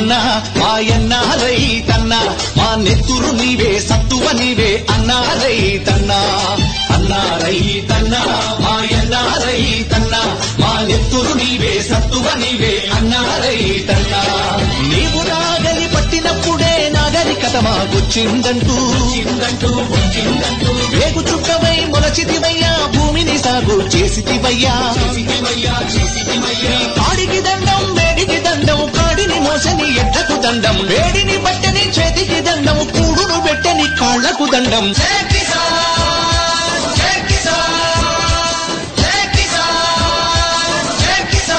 రైతన్నా మాయన్న రైతన్నా మా నెత్తురు నీవే సత్తువ నీవే అన్నా రైతన్నా అన్నా రైతన్నా మాయన్న రైతన్నా మా నెత్తురు నీవే సత్తువ నీవే అన్నా రైతన్నా నీవు నాగలి పట్టినప్పుడే నాగరికత మాకొచ్చిందంటూ చిందంటూ వచ్చిందంటూ వేగు చుక్కవై మొలచితివయ్యా భూమిని సాగు చేసితివయ్యా కాడికి దండం వేడికి దండం కాడిని మోసని ఎడ్లకు దండం వేడిని బట్టని చేతికి దండం కూడును పెట్టని కాళ్లకు దండం జై కిసాన్, జై కిసాన్, జై కిసాన్, జై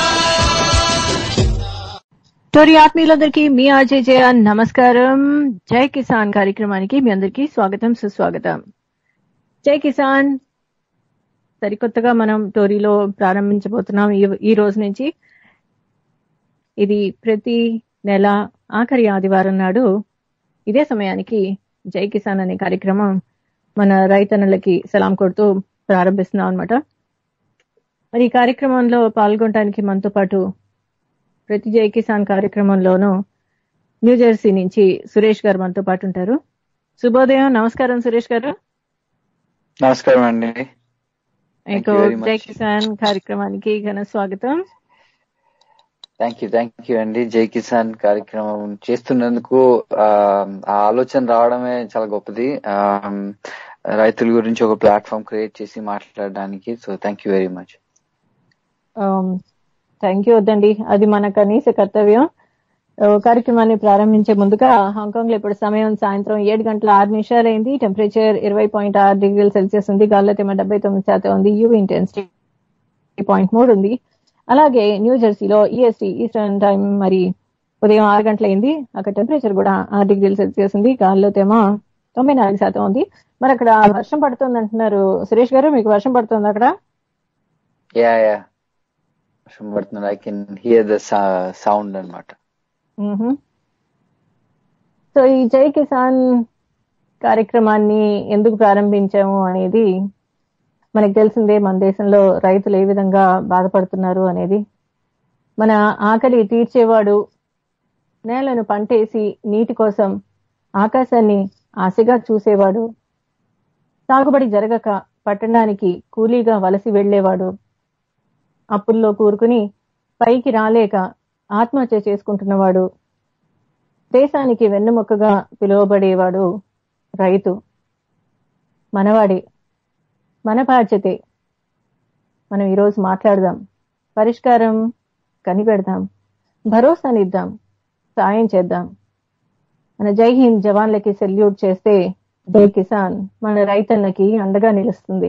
కిసాన్. టోరీ ఆత్మీయులందరికీ మీ ఆర్జే జయ నమస్కారం జై కిసాన్ కార్యక్రమానికి మీ అందరికీ స్వాగతం సుస్వాగతం జై కిసాన్ సరికొత్తగా మనం టోరీలో ప్రారంభించబోతున్నాం ఈ- ఈ రోజు నుంచి ఇది ప్రతి నెల ఆఖరి ఆదివారం నాడు ఇదే సమయానికి జై కిసాన్ అనే కార్యక్రమం మన రైతన్నులకి సలాం కొడుతూ ప్రారంభిస్తున్నాం అనమాట మరి ఈ కార్యక్రమంలో పాల్గొనడానికి మనతో పాటు ప్రతి జై కిసాన్ కార్యక్రమంలోనూ న్యూ జెర్సీ నుంచి సురేష్ గారు మనతో పాటు ఉంటారు శుభోదయం నమస్కారం సురేష్ గారు నమస్కారం అండి మీకు you very much. జై కిసాన్ కార్యక్రమానికి ఘన స్వాగతం థ్యాంక్ యూ థ్యాంక్ యూ అండి జై కిసాన్ కార్యక్రమం చేస్తున్నందుకు ఆ ఆ ఆలోచన రావడమే చాలా గొప్పది ఆ, రైతుల గురించి ఒక ప్లాట్ఫామ్ క్రియేట్ చేసి మాట్లాడడానికి so thank you very much thank you వద్దండి అది మన కనీస కర్తవ్యం ఆ, కార్యక్రమాన్ని ప్రారంభించే ముందుగా హాంకాంగ్ లో ఇప్పుడు సమయం సాయంత్రం ఏడు గంటల ఆరు నిమిషాలు అయింది టెంపరేచర్ ఇరవై పాయింట్ ఆరు డిగ్రీల సెల్సియస్ ఉంది గాల్లో తేమ డెబ్బై తొమ్మిది శాతం ఉంది యూవీ ఇంటెన్సిటీ పాయింట్ మూడు ఉంది అలాగే న్యూ జెర్సీలో ఈఎస్టీ ఈస్టర్న్ టైం మరి ఉదయం ఆరు గంటలైంది అక్కడ టెంపరేచర్ కూడా ఆరు డిగ్రీల సెల్సియస్ ఉంది గాల్లో తేమ తొంభై నాలుగు శాతం ఉంది మరి అక్కడ వర్షం పడుతుంది అంటున్నారు సురేష్ గారు మీకు వర్షం పడుతుంది అక్కడ యా యా వర్షం పడుతుంది I can hear the sound అన్నమాట మ్మ్. సో ఈ జై కిసాన్ కార్యక్రమాన్ని ఎందుకు ప్రారంభించాము అనేది మనకు తెలిసిందే మన దేశంలో రైతులు ఏ విధంగా బాధపడుతున్నారు అనేది మన ఆకలి తీర్చేవాడు నేలను పంటేసి నీటి కోసం ఆకాశాన్ని ఆశగా చూసేవాడు సాగుబడి జరగక పట్టణానికి కూలీగా వలసి వెళ్లేవాడు అప్పుల్లో కూరుకుని పైకి రాలేక ఆత్మహత్య చేసుకుంటున్నవాడు దేశానికి వెన్నుముక్కగా పిలువబడేవాడు రైతు మనవాడే మన బాధ్యతే మనం ఈరోజు మాట్లాడదాం పరిష్కారం కనిపెడదాం భరోసానిద్దాం సాయం చేద్దాం మన జై హింద్ జవాన్లకి సెల్యూట్ చేస్తే జై కిసాన్ మన రైతన్నకి అండగా నిలుస్తుంది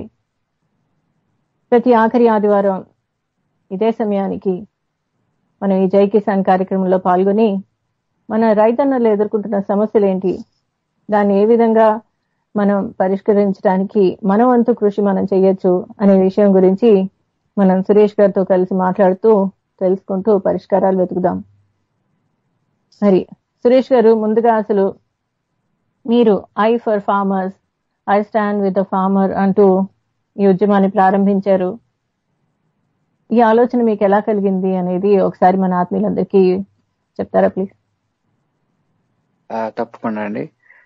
ప్రతి ఆఖరి ఆదివారం ఇదే సమయానికి మనం ఈ జై కిసాన్ కార్యక్రమంలో పాల్గొని మన రైతన్నలు ఎదుర్కొంటున్న సమస్యలు ఏంటి దాన్ని ఏ విధంగా మనం పరిష్కరించడానికి మన వంతు కృషి మనం చేయొచ్చు అనే విషయం గురించి మనం సురేష్ గారితో కలిసి మాట్లాడుతూ తెలుసుకుంటూ పరిష్కారాలు వెతుకుదాం మరి సురేష్ గారు ముందుగా అసలు మీరు I for farmers I stand with the farmer అంటూ ఈ ఉద్యమాన్ని ప్రారంభించారు ఈ ఆలోచన మీకు ఎలా కలిగింది అనేది ఒకసారి మన ఆత్మీయులందరికీ చెప్తారా ప్లీజ్ ఆ, తప్పకుండా అండి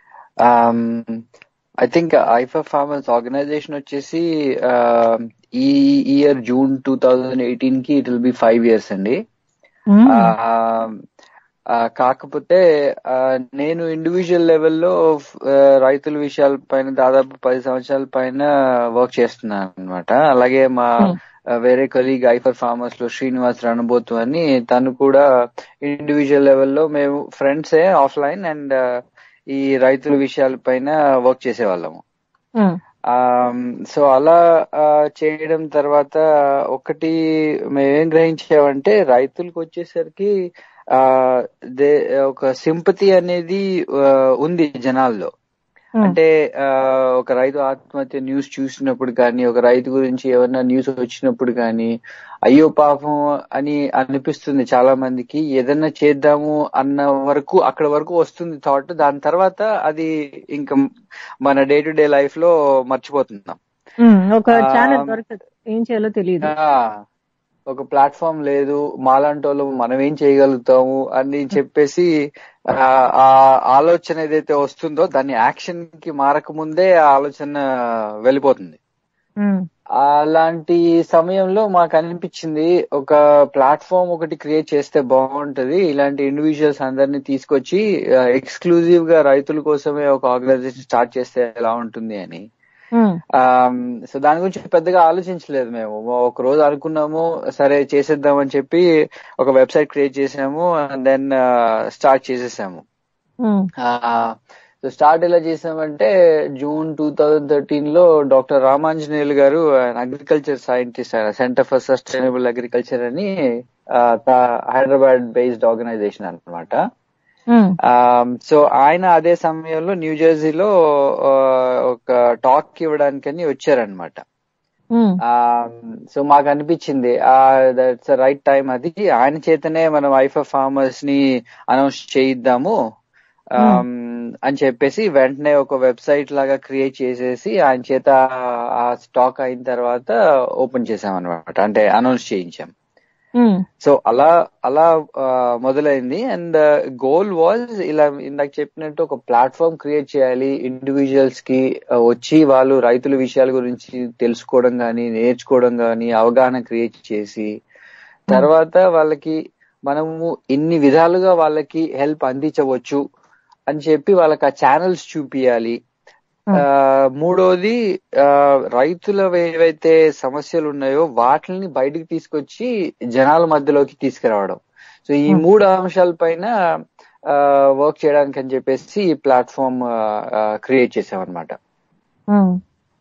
I think I for farmers organization వచ్చేసి ఆ, ఈ year June two thousand eighteen కి it will be five years అండి ఆ, ఆ, కాకపోతే ఆ, నేను ఇండివిజువల్ లెవెల్లో రైతుల విషయాల పైన దాదాపు పది సంవత్సరాల పైన వర్క్ చేస్తున్నాను అనమాట అలాగే మా Hmm. ఆ, వేరే కొలీగ్ ఐఫర్ ఫార్మర్స్ లో శ్రీనివాస్ రణబోతు అని తను కూడా ఇండివిజువల్ లెవెల్లో మేము ఫ్రెండ్సే ఆఫ్లైన్ అండ్ ఈ రైతుల విషయాల పైన వర్క్ చేసేవాళ్ళము ఉమ్, సో అలా ఆ, చేయడం తర్వాత ఒకటి మేమేం గ్రహించామంటే రైతులకు వచ్చేసరికి ఆ దే ఒక సింపతి అనేది ఆ, ఉంది జనాల్లో ఉమ్, అంటే ఆ, ఒక రైతు ఆత్మహత్య న్యూస్ చూసినప్పుడు కానీ ఒక రైతు గురించి ఏమన్నా న్యూస్ వచ్చినప్పుడు కానీ అయ్యో పాపం అని అనిపిస్తుంది చాలా మందికి ఏదన్నా చేద్దాము అన్న వరకు అక్కడ వరకు వస్తుంది థాట్ దాని తర్వాత అది ఇంకా మన డే టు డే లైఫ్ లో మర్చిపోతున్నాం ఉమ్, ఒక ఆ, ఛానల్ దొరకదు ఏం చేయాలో తెలియదు ఒక ప్లాట్ఫామ్ లేదు మాలాంటి వాళ్ళు మనం ఏం చేయగలుగుతాము అని చెప్పేసి ఆ ఆ ఆలోచన ఏదైతే వస్తుందో దాన్ని యాక్షన్ కి మారక ముందే ఆ ఆలోచన వెళ్ళిపోతుంది ఉమ్, అలాంటి సమయంలో మాకు అనిపించింది ఒక ప్లాట్ఫామ్ ఒకటి క్రియేట్ చేస్తే బాగుంటది ఇలాంటి ఇండివిజువల్స్ అందరినీ తీసుకొచ్చి ఎక్స్క్లూజివ్ గా రైతుల కోసమే ఒక ఆర్గనైజేషన్ స్టార్ట్ చేస్తే ఎలా ఉంటుంది అని ఉమ్, సో దాని గురించి పెద్దగా ఆలోచించలేదు మేము ఒక రోజు అనుకున్నాము సరే చేసేద్దాం అని చెప్పి ఒక వెబ్సైట్ క్రియేట్ చేసాము అండ్ దెన్ స్టార్ట్ చేసేసాము ఉమ్, సో స్టార్ట్ ఎలా చేసామంటే జూన్ టూ థౌజండ్ థర్టీన్ లో డాక్టర్ రామాంజనేయులు గారు అగ్రికల్చర్ సైంటిస్ట్ ఆయన సెంటర్ ఫర్ సస్టైనబుల్ అగ్రికల్చర్ అని హైదరాబాద్ బేస్డ్ ఆర్గనైజేషన్ అన్నమాట ఉమ్, సో ఆయన అదే సమయంలో న్యూ జెర్సీలో ఆ, ఒక టాక్ ఇవ్వడానికని వచ్చారనమాట ఉమ్, సో మాకు అనిపించింది దట్స్ రైట్ టైం అది ఆయన చేతనే మనం ఐఫా ఫార్మర్స్ ని అనౌన్స్ చేయిద్దాము Um, అని చెప్పేసి వెంటనే ఒక వెబ్సైట్ లాగా క్రియేట్ చేసేసి ఆయన చేత ఆ స్టాక్ అయిన తర్వాత ఓపెన్ చేసాం అనమాట అంటే అనౌన్స్ చేయించాం ఉమ్, సో అలా అలా ఆ, మొదలైంది అండ్ గోల్ వాజ్ ఇలా ఇందాక చెప్పినట్టు ఒక ప్లాట్ఫామ్ క్రియేట్ చేయాలి ఇండివిజువల్స్ కి ఆ, వచ్చి వాళ్ళు రైతుల విషయాల గురించి తెలుసుకోవడం గానీ నేర్చుకోవడం గానీ అవగాహన క్రియేట్ చేసి తర్వాత వాళ్ళకి మనము ఇన్ని విధాలుగా వాళ్ళకి హెల్ప్ అందించవచ్చు అని చెప్పి వాళ్ళకి ఆ ఛానల్స్ చూపియాలి ఆ, మూడోది ఆ, రైతుల ఏవైతే సమస్యలు ఉన్నాయో వాటిని బయటికి తీసుకొచ్చి జనాల మధ్యలోకి తీసుకురావడం సో ఈ మూడు అంశాల పైన వర్క్ చేయడానికి అని చెప్పేసి ఈ ప్లాట్ఫామ్ క్రియేట్ చేసాం అనమాట ఉమ్,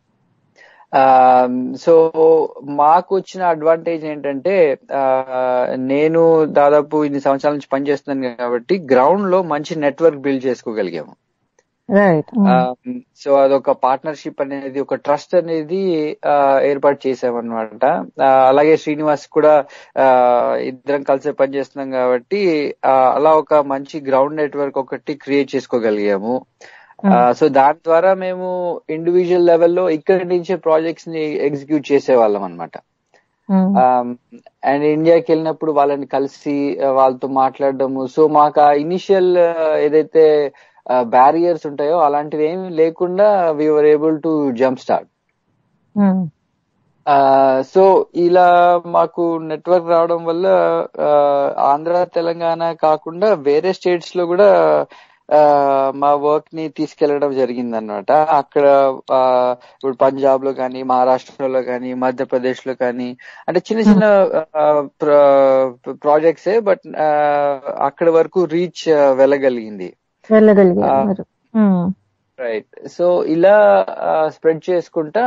సో మాకు వచ్చిన అడ్వాంటేజ్ ఏంటంటే ఆ, నేను దాదాపు ఇన్ని సంవత్సరాల నుంచి పనిచేస్తున్నాను కాబట్టి గ్రౌండ్ లో మంచి నెట్వర్క్ బిల్డ్ చేసుకోగలిగాము రైట్ ఉమ్, సో అదొక పార్ట్నర్షిప్ అనేది ఒక ట్రస్ట్ అనేది ఆ, ఏర్పాటు చేసామన్నమాట ఆ, అలాగే శ్రీనివాస్ కూడా ఆ, ఇద్దరం కలిసి పనిచేస్తున్నాం కాబట్టి ఆ, అలా ఒక మంచి గ్రౌండ్ నెట్వర్క్ ఒకటి క్రియేట్ చేసుకోగలిగాము ఆ, సో దాని ద్వారా మేము ఇండివిజువల్ లెవెల్లో ఇక్కడి నుంచే ప్రాజెక్ట్స్ ని ఎగ్జిక్యూట్ చేసేవాళ్ళం అనమాట ఉమ్, అండ్ ఇండియాకి వెళ్ళినప్పుడు వాళ్ళని కలిసి ఆ, వాళ్ళతో మాట్లాడడము సో మాకు ఆ ఇనిషియల్ ఏదైతే బ్యారియర్స్ ఉంటాయో అలాంటివి ఏమి లేకుండా we are able to jump start um, so ఇలా మాకు నెట్వర్క్ రావడం వల్ల ఆ, ఆంధ్ర తెలంగాణ కాకుండా వేరే స్టేట్స్ లో కూడా ఆ, మా వర్క్ ని తీసుకెళ్లడం జరిగింది అనమాట అక్కడ ఆ, ఇప్పుడు పంజాబ్ లో కానీ మహారాష్ట్రలో కానీ మధ్యప్రదేశ్ లో కానీ అంటే చిన్న చిన్న ప్రాజెక్ట్సే బట్ అక్కడ వరకు రీచ్ వెళ్ళగలిగింది వెళ్ళగలిగారు మీరు ఉమ్, రైట్ సో ఇలా స్ప్రెడ్ చేసుకుంటా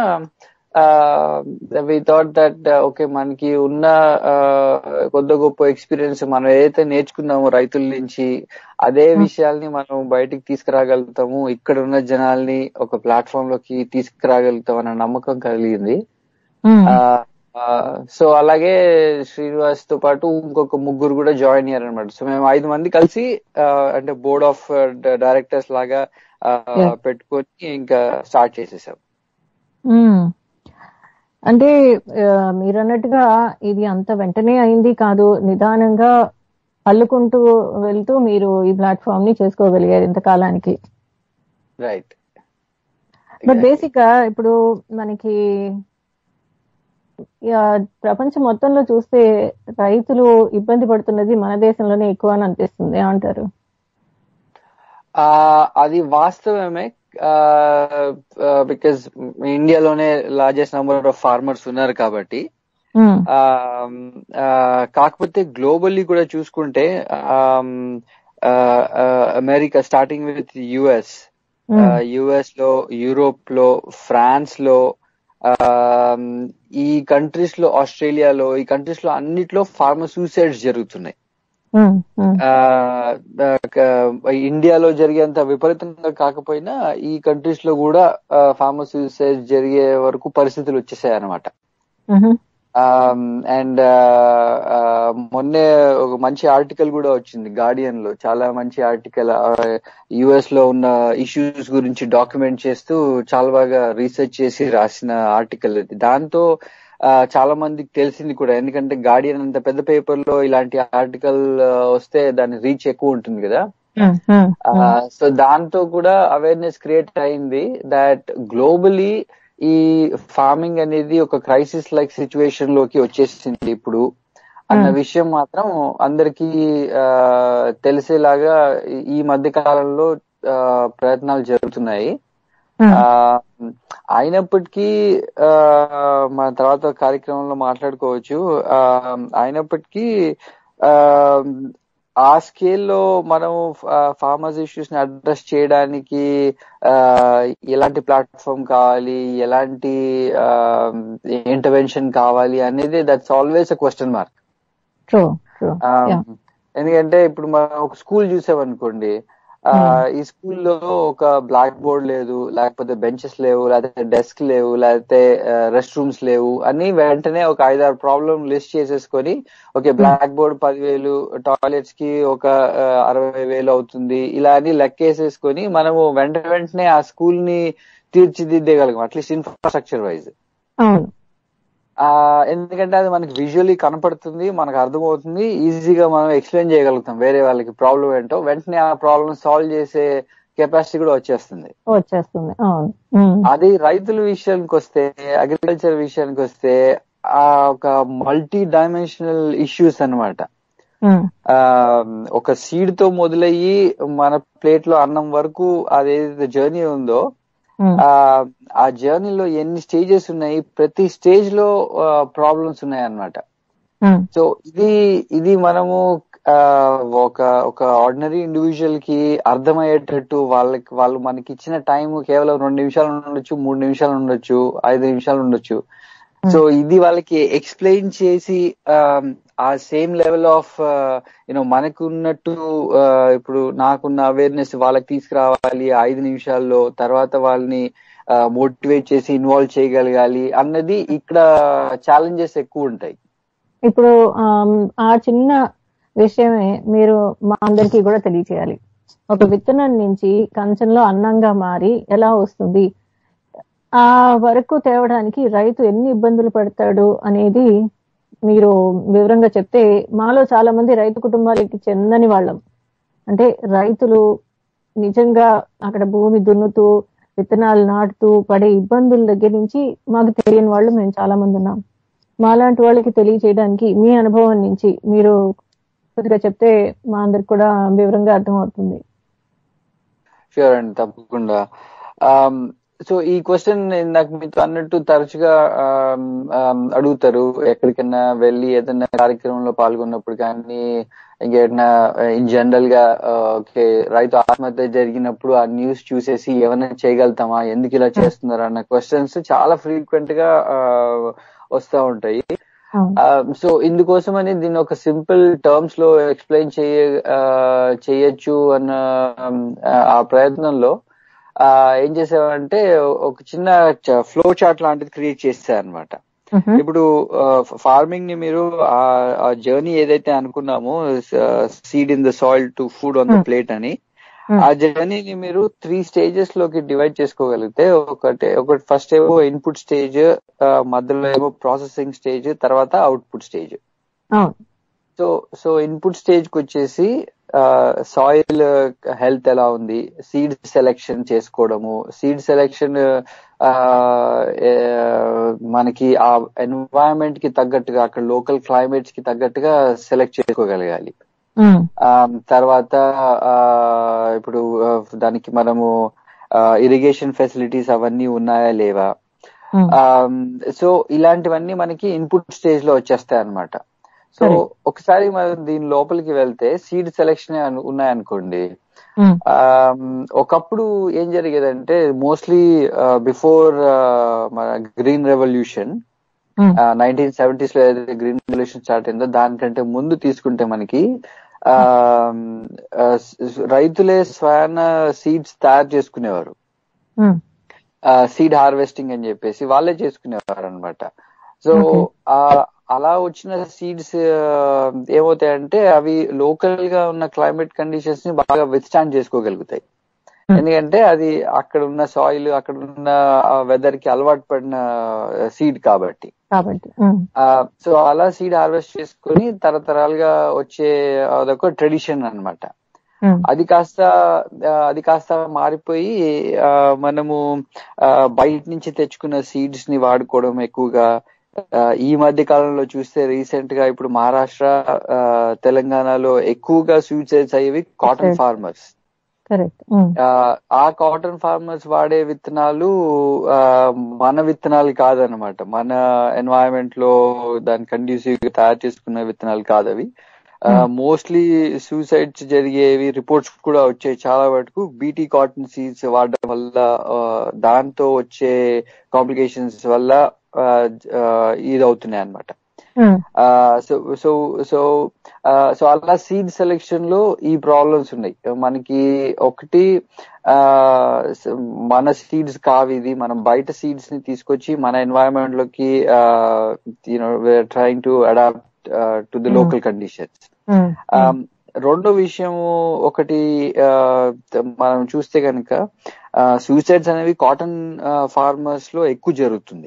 వి థాట్ దట్ ఓకే మనకి ఉన్న కొద్ది గొప్ప ఎక్స్పీరియన్స్ మనం ఏదైతే నేర్చుకున్నామో రైతుల నుంచి అదే విషయాల్ని మనం బయటికి తీసుకురాగలుగుతాము ఇక్కడ ఉన్న జనాల్ని ఒక ప్లాట్ఫామ్ లోకి తీసుకురాగలుగుతాం అన్న నమ్మకం కలిగింది ఉమ్, సో అలాగే శ్రీనివాస్ తో పాటు ఇంకొక ముగ్గురు కూడా జాయిన్ అయ్యారు అనమాట సో మేము ఐదు మంది కలిసి ఆ, అంటే బోర్డ్ ఆఫ్ డైరెక్టర్స్ లాగా ఆ, Yeah. పెట్టుకొని ఇంకా స్టార్ట్ చేసేసాం ఉమ్. అంటే ఆ, మీరు అన్నట్టుగా ఇది అంత వెంటనే అయింది కాదు నిదానంగా అల్లుకుంటూ వెళ్తూ మీరు ఈ ప్లాట్ఫామ్ ని చేసుకోగలిగారు ఇంతకాలానికి రైట్ బట్ బేసిక్ గా ఇప్పుడు మనకి ఆ, ప్రపంచం మొత్తంలో చూస్తే రైతులు ఇబ్బంది పడుతున్నది మన దేశంలోనే ఎక్కువ అని అనిపిస్తుంది ఏమంటారు అది వాస్తవమే బికాజ్ ఇండియాలోనే లార్జెస్ట్ నెంబర్ ఆఫ్ ఫార్మర్స్ ఉన్నారు కాబట్టి ఉమ్, ఆ, ఆ, కాకపోతే గ్లోబల్లీ కూడా చూసుకుంటే ఆమ్, ఆ, ఆ, America starting with US um, US లో యూరోప్ లో ఫ్రాన్స్ లో ఆమ్, ఈ కంట్రీస్ లో ఆస్ట్రేలియాలో ఈ కంట్రీస్ లో అన్నిట్లో ఫార్మర్ సూసైడ్స్ జరుగుతున్నాయి ఉమ్, ఉమ్, ఆ, ఆ, క- ఇండియాలో జరిగేంత విపరీతంగా కాకపోయినా ఈ కంట్రీస్ లో కూడా ఫార్మర్ సూసైడ్ జరిగే వరకు పరిస్థితులు వచ్చేసాయి అనమాట ఉహు, అండ్ మొన్నే ఒక మంచి ఆర్టికల్ కూడా వచ్చింది గార్డియన్ లో చాలా మంచి ఆర్టికల్ యుఎస్ లో ఉన్న ఇష్యూస్ గురించి డాక్యుమెంట్ చేస్తూ చాలా బాగా రీసెర్చ్ చేసి రాసిన ఆర్టికల్ అది దాంతో ఆ, చాలా మందికి తెలిసింది కూడా ఎందుకంటే గార్డియన్ అంత పెద్ద పేపర్ లో ఇలాంటి ఆర్టికల్ వస్తే దాని రీచ్ ఎక్కువ ఉంటుంది కదా ఉమ్, ఉమ్, సో దాంతో కూడా అవేర్నెస్ క్రియేట్ అయింది దాట్ గ్లోబలీ ఈ ఫార్మింగ్ అనేది ఒక క్రైసిస్ లైక్ సిచ్యువేషన్ లోకి వచ్చేసింది ఇప్పుడు అన్న విషయం మాత్రం అందరికీ ఆ, తెలిసేలాగా ఈ- ఈ మధ్య కాలంలో ఆ, ప్రయత్నాలు జరుగుతున్నాయి ఉమ్, ఆ, అయినప్పటికీ ఆ, మన తర్వాత కార్యక్రమంలో మాట్లాడుకోవచ్చు ఆ, అయినప్పటికీ ఆ, ఆ స్కేల్లో మనం ఫార్మర్స్ ఇష్యూస్ ని అడ్రస్ చేయడానికి ఆ, ఎలాంటి ప్లాట్ఫామ్ కావాలి ఎలాంటి ఇంటర్వెన్షన్ కావాలి అనేది that's always a question mark true true ఆ, ఎందుకంటే ఇప్పుడు మనం ఒక స్కూల్ చూసామనుకోండి ఆ, ఈ స్కూల్లో ఒక బ్లాక్ బోర్డ్ లేదు లేకపోతే బెంచెస్ లేవు లేకపోతే డెస్క్ లేవు లేకపోతే రెస్ట్ రూమ్స్ లేవు అని వెంటనే ఒక ఐదారు ప్రాబ్లం లిస్ట్ చేసేసుకొని ఓకే బ్లాక్ బోర్డ్ పదివేలు టాయిలెట్స్ కి ఒక ఆ, అరవై వేలు అవుతుంది ఇలా అని లెక్కేసేసుకొని మనము వెంట వెంటనే ఆ స్కూల్ ని తీర్చిదిద్దేయగలం అట్లీస్ట్ ఇన్ఫ్రాస్ట్రక్చర్ వైజ్ అవును ఆ ఎందుకంటే అది మనకి విజువల్లీ కనపడుతుంది మనకు అర్థమవుతుంది ఈజీగా మనం ఎక్స్ప్లెయిన్ చేయగలుగుతాం వేరే వాళ్ళకి ప్రాబ్లం ఏంటో వెంటనే ఆ ప్రాబ్లం సాల్వ్ చేసే కెపాసిటీ కూడా వచ్చేస్తుంది వచ్చేస్తుంది అవును ఉమ్, అది రైతుల విషయానికి వస్తే అగ్రికల్చర్ విషయానికి వస్తే ఆ ఒక మల్టీ డైమెన్షనల్ ఇష్యూస్ అన్నమాట ఉమ్, ఆ ఒక సీడ్ తో మొదలయ్యి మన ప్లేట్ లో అన్నం వరకు అదేదైతే జర్నీ ఉందో ఉమ్, ఆ ఆ జర్నీలో ఎన్ని స్టేజెస్ ఉన్నాయి ప్రతి స్టేజ్ లో ప్రాబ్లమ్స్ ఉన్నాయి అన్నమాట ఉమ్, సో ఇది ఇది మనము ఆ, ఒక ఒక ఆర్డినరీ ఇండివిజువల్ కి అర్థమయ్యేటట్టు వాళ్ళకి వాళ్ళు మనకి ఇచ్చిన టైం కేవలం రెండు నిమిషాలు ఉండొచ్చు మూడు నిమిషాలు ఉండొచ్చు ఐదు నిమిషాలు ఉండొచ్చు సో ఇది వాళ్ళకి ఎక్స్ప్లెయిన్ చేసి ఆ, ఆ సేమ్ లెవెల్ ఆఫ్ యూనో మనకు ఉన్నట్టు ఆ, ఇప్పుడు నాకున్న అవేర్నెస్ వాళ్ళకి తీసుకురావాలి ఐదు నిమిషాల్లో తర్వాత వాళ్ళని మోటివేట్ చేసి ఇన్వాల్వ్ చేయగలగాలి అన్నది ఇక్కడ ఛాలెంజెస్ ఎక్కువ ఉంటాయి ఇప్పుడు ఆమ్, ఆ చిన్న విషయమే మీరు మా అందరికీ కూడా తెలియచేయాలి ఒక విత్తనం నుంచి కంచంలో అన్నంగా మారి ఎలా వస్తుంది ఆ వరకు తేవడానికి రైతు ఎన్ని ఇబ్బందులు పడతాడు అనేది మీరు వివరంగా చెప్తే మాలో చాలా మంది రైతు కుటుంబాలకి చెందని వాళ్ళం అంటే రైతులు నిజంగా అక్కడ భూమి దున్నుతూ విత్తనాలు నాటుతూ పడే ఇబ్బందుల దగ్గర నుంచి మాకు తెలియని వాళ్ళు మేము చాలా మంది ఉన్నాం మాలాంటి వాళ్ళకి తెలియచేయడానికి మీ అనుభవం నుంచి మీరు కొద్దిగా చెప్తే మా అందరికి కూడా వివరంగా అర్థమవుతుంది షూర్ అండి తప్పకుండా సో ఈ క్వశ్చన్ నాకు మీతో అన్నట్టు తరచుగా um, um, అడుగుతారు ఎక్కడికైనా వెళ్ళి ఏదైనా కార్యక్రమంలో పాల్గొన్నప్పుడు కానీ ఇంకేదైనా ఇన్ జనరల్ గా ఓకే రైతు ఆత్మహత్య జరిగినప్పుడు ఆ న్యూస్ చూసేసి ఏమైనా చేయగలుగుతామా ఎందుకు ఇలా చేస్తున్నారు అన్న క్వశ్చన్స్ చాలా ఫ్రీక్వెంట్ గా uh, వస్తూ ఉంటాయి అవును. సో ఇందుకోసమని దీన్ని ఒక సింపుల్ టర్మ్స్ లో ఎక్స్ప్లెయిన్ చేయ ఆ, చేయొచ్చు అన్న ఆ ప్రయత్నంలో ఆ, ఏం చేసామంటే ఒక చిన్న ఫ్లో చార్ట్ లాంటిది క్రియేట్ చేశారనమాట మ్హూ. ఇప్పుడు ఫార్మింగ్ ని మీరు ఆ జర్నీ ఏదైతే అనుకున్నామో seed in the soil to food on the Hmm. Plate అని Hmm. ఆ జర్నీని మీరు త్రీ స్టేజెస్ లోకి డివైడ్ చేసుకోగలిగితే ఒకటి ఒకటి ఫస్ట్ ఏమో ఇన్పుట్ స్టేజ్ మధ్యలో ఏమో ప్రాసెసింగ్ స్టేజ్ తర్వాత అవుట్పుట్ స్టేజ్ అవును సో సో ఇన్పుట్ స్టేజ్ కి వచ్చేసి సాయిల్ హెల్త్ ఎలా ఉంది సీడ్ సెలెక్షన్ చేసుకోవడము సీడ్ సెలెక్షన్ మనకి ఆ ఎన్వైరన్మెంట్ కి తగ్గట్టుగా అక్కడ లోకల్ క్లైమేట్స్ కి తగ్గట్టుగా సెలెక్ట్ చేసుకోగలగాలి మ్, ఆ, తర్వాత ఆ, ఇప్పుడు ఆ, దానికి మనము ఇరిగేషన్ ఫెసిలిటీస్ అవన్నీ ఉన్నాయా లేవా మ్, సో ఇలాంటివన్నీ మనకి ఇన్పుట్ స్టేజ్ లో వచ్చేస్తాయి అనమాట సో Correct. ఒకసారి మనం దీని లోపలికి వెళ్తే సీడ్ సెలెక్షన్ ఉన్నాయనుకోండి మ్, ఆమ్, ఒకప్పుడు ఏం జరిగేదంటే మోస్ట్లీ బిఫోర్ మన green revolution hmm, nineteen seventies లో ఏదైతే గ్రీన్ రెవల్యూషన్ స్టార్ట్ అయిందో దానికంటే ముందు తీసుకుంటే మనకి ఆ, ఆ, రైతులే స్వయాన సీడ్స్ తయారు చేసుకునేవారు మ్, సీడ్ హార్వెస్టింగ్ అని చెప్పేసి వాళ్ళే చేసుకునేవారు అనమాట సో Okay. ఆ అలా వచ్చిన సీడ్స్ ఏమవుతాయంటే అవి లోకల్ గా ఉన్న క్లైమేట్ కండిషన్స్ ని బాగా విత్స్టాండ్ చేసుకోగలుగుతాయి Hmm. ఎందుకంటే అది అక్కడ ఉన్న సాయిల్ అక్కడ ఉన్న వెదర్ కి అలవాటు పడిన సీడ్ కాబట్టి కాబట్టి ఉమ్, సో అలా సీడ్ హార్వెస్ట్ చేసుకుని తరతరాలుగా వచ్చే అదొక ట్రెడిషన్ అన్నమాట ఉమ్, అది కాస్త ఆ, అది కాస్త మారిపోయి ఆ, మనము ఆ, బయట నుంచి తెచ్చుకున్న సీడ్స్ ని వాడుకోవడం ఎక్కువగా ఆ, ఈ మధ్య కాలంలో చూస్తే రీసెంట్ గా ఇప్పుడు మహారాష్ట్ర ఆ, తెలంగాణలో ఎక్కువగా సూసైడ్స్ అయ్యేవి cotton Yes. Farmers correct um, ఆ, ఆ కాటన్ ఫార్మర్స్ వాడే విత్తనాలు ఆ, మన విత్తనాలు కాదనమాట మన ఎన్వైరన్మెంట్ లో దాని కండ్యూసివ్ గా తయారు చేసుకున్న విత్తనాలు కాదు అవి మోస్ట్లీ సూసైడ్స్ జరిగేవి రిపోర్ట్స్ కూడా వచ్చాయి చాలా వరకు బీటీ కాటన్ సీడ్స్ వాడడం వల్ల ఆ, దాంతో వచ్చే కాంప్లికేషన్స్ వల్ల ఆ, ఆ, ఇది అవుతున్నాయి అనమాట um, so so so so అలా సీడ్ సెలెక్షన్ లో ఈ ప్రాబ్లమ్స్ ఉన్నాయి మనకి ఒకటి ఆ, స- మన సీడ్స్ కావు ఇది మనం బయట సీడ్స్ ని తీసుకొచ్చి మన ఎన్వైరన్మెంట్ లోకి you know trying to adapt to the Hmm. Local conditions um, Um, రెండో విషయం ఒకటి ఆ, మనం చూస్తే కనుక సూసైడ్స్ అనేవి కాటన్ ఫార్మర్స్ లో ఎక్కువ జరుగుతుంది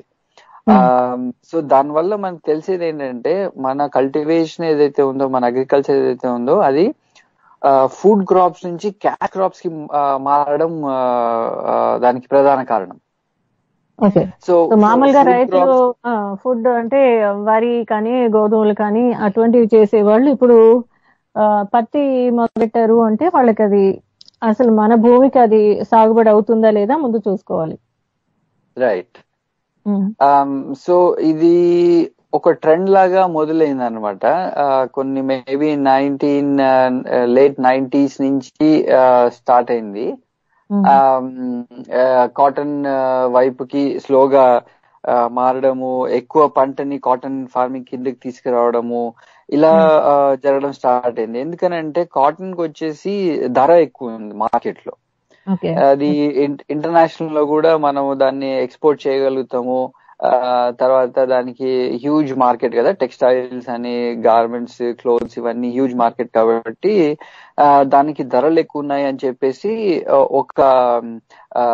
సో దానివల్ల మనకు తెలిసేది ఏంటంటే మన కల్టివేషన్ ఏదైతే ఉందో మన అగ్రికల్చర్ ఏదైతే ఉందో అది ఫుడ్ క్రాప్స్ నుంచి క్యాష్ క్రాప్స్ కి ఆ, మారడం ఆ, ఆ, దానికి ప్రధాన కారణం ఓకే సో సో మామూలుగా రైతులు ఫుడ్ అంటే వరి కానీ గోధుమలు కానీ అటువంటివి చేసేవాళ్ళు ఇప్పుడు ఆ, పత్తి మొదలెట్టారు అంటే వాళ్ళకి అది అసలు మన భూమికి అది సాగుబడి అవుతుందా లేదా ముందు చూసుకోవాలి రైట్ ఉమ్, సో ఇది ఒక ట్రెండ్ లాగా మొదలైంది అనమాట కొన్ని మేబీ నైన్టీన్ లేట్ నైన్టీస్ నుంచి స్టార్ట్ అయింది ఉమ్, కాటన్ వైపుకి స్లోగా ఆ, మారడము ఎక్కువ పంటని కాటన్ ఫార్మింగ్ కిందకి తీసుకురావడము ఇలా ఆ, జరగడం స్టార్ట్ అయింది ఎందుకనంటే కాటన్ కి వచ్చేసి ధర ఎక్కువ ఉంది మార్కెట్ లో ఓకే అది ఇంటర్నేషనల్ లో కూడా మనము దాన్ని ఎక్స్పోర్ట్ చేయగలుగుతాము ఆ, తర్వాత దానికి హ్యూజ్ మార్కెట్ కదా టెక్స్టైల్స్ అని గార్మెంట్స్ క్లోత్స్ ఇవన్నీ హ్యూజ్ మార్కెట్ కాబట్టి ఆ, దానికి ధరలు ఎక్కువ ఉన్నాయి అని చెప్పేసి ఆ, ఒక ఆ,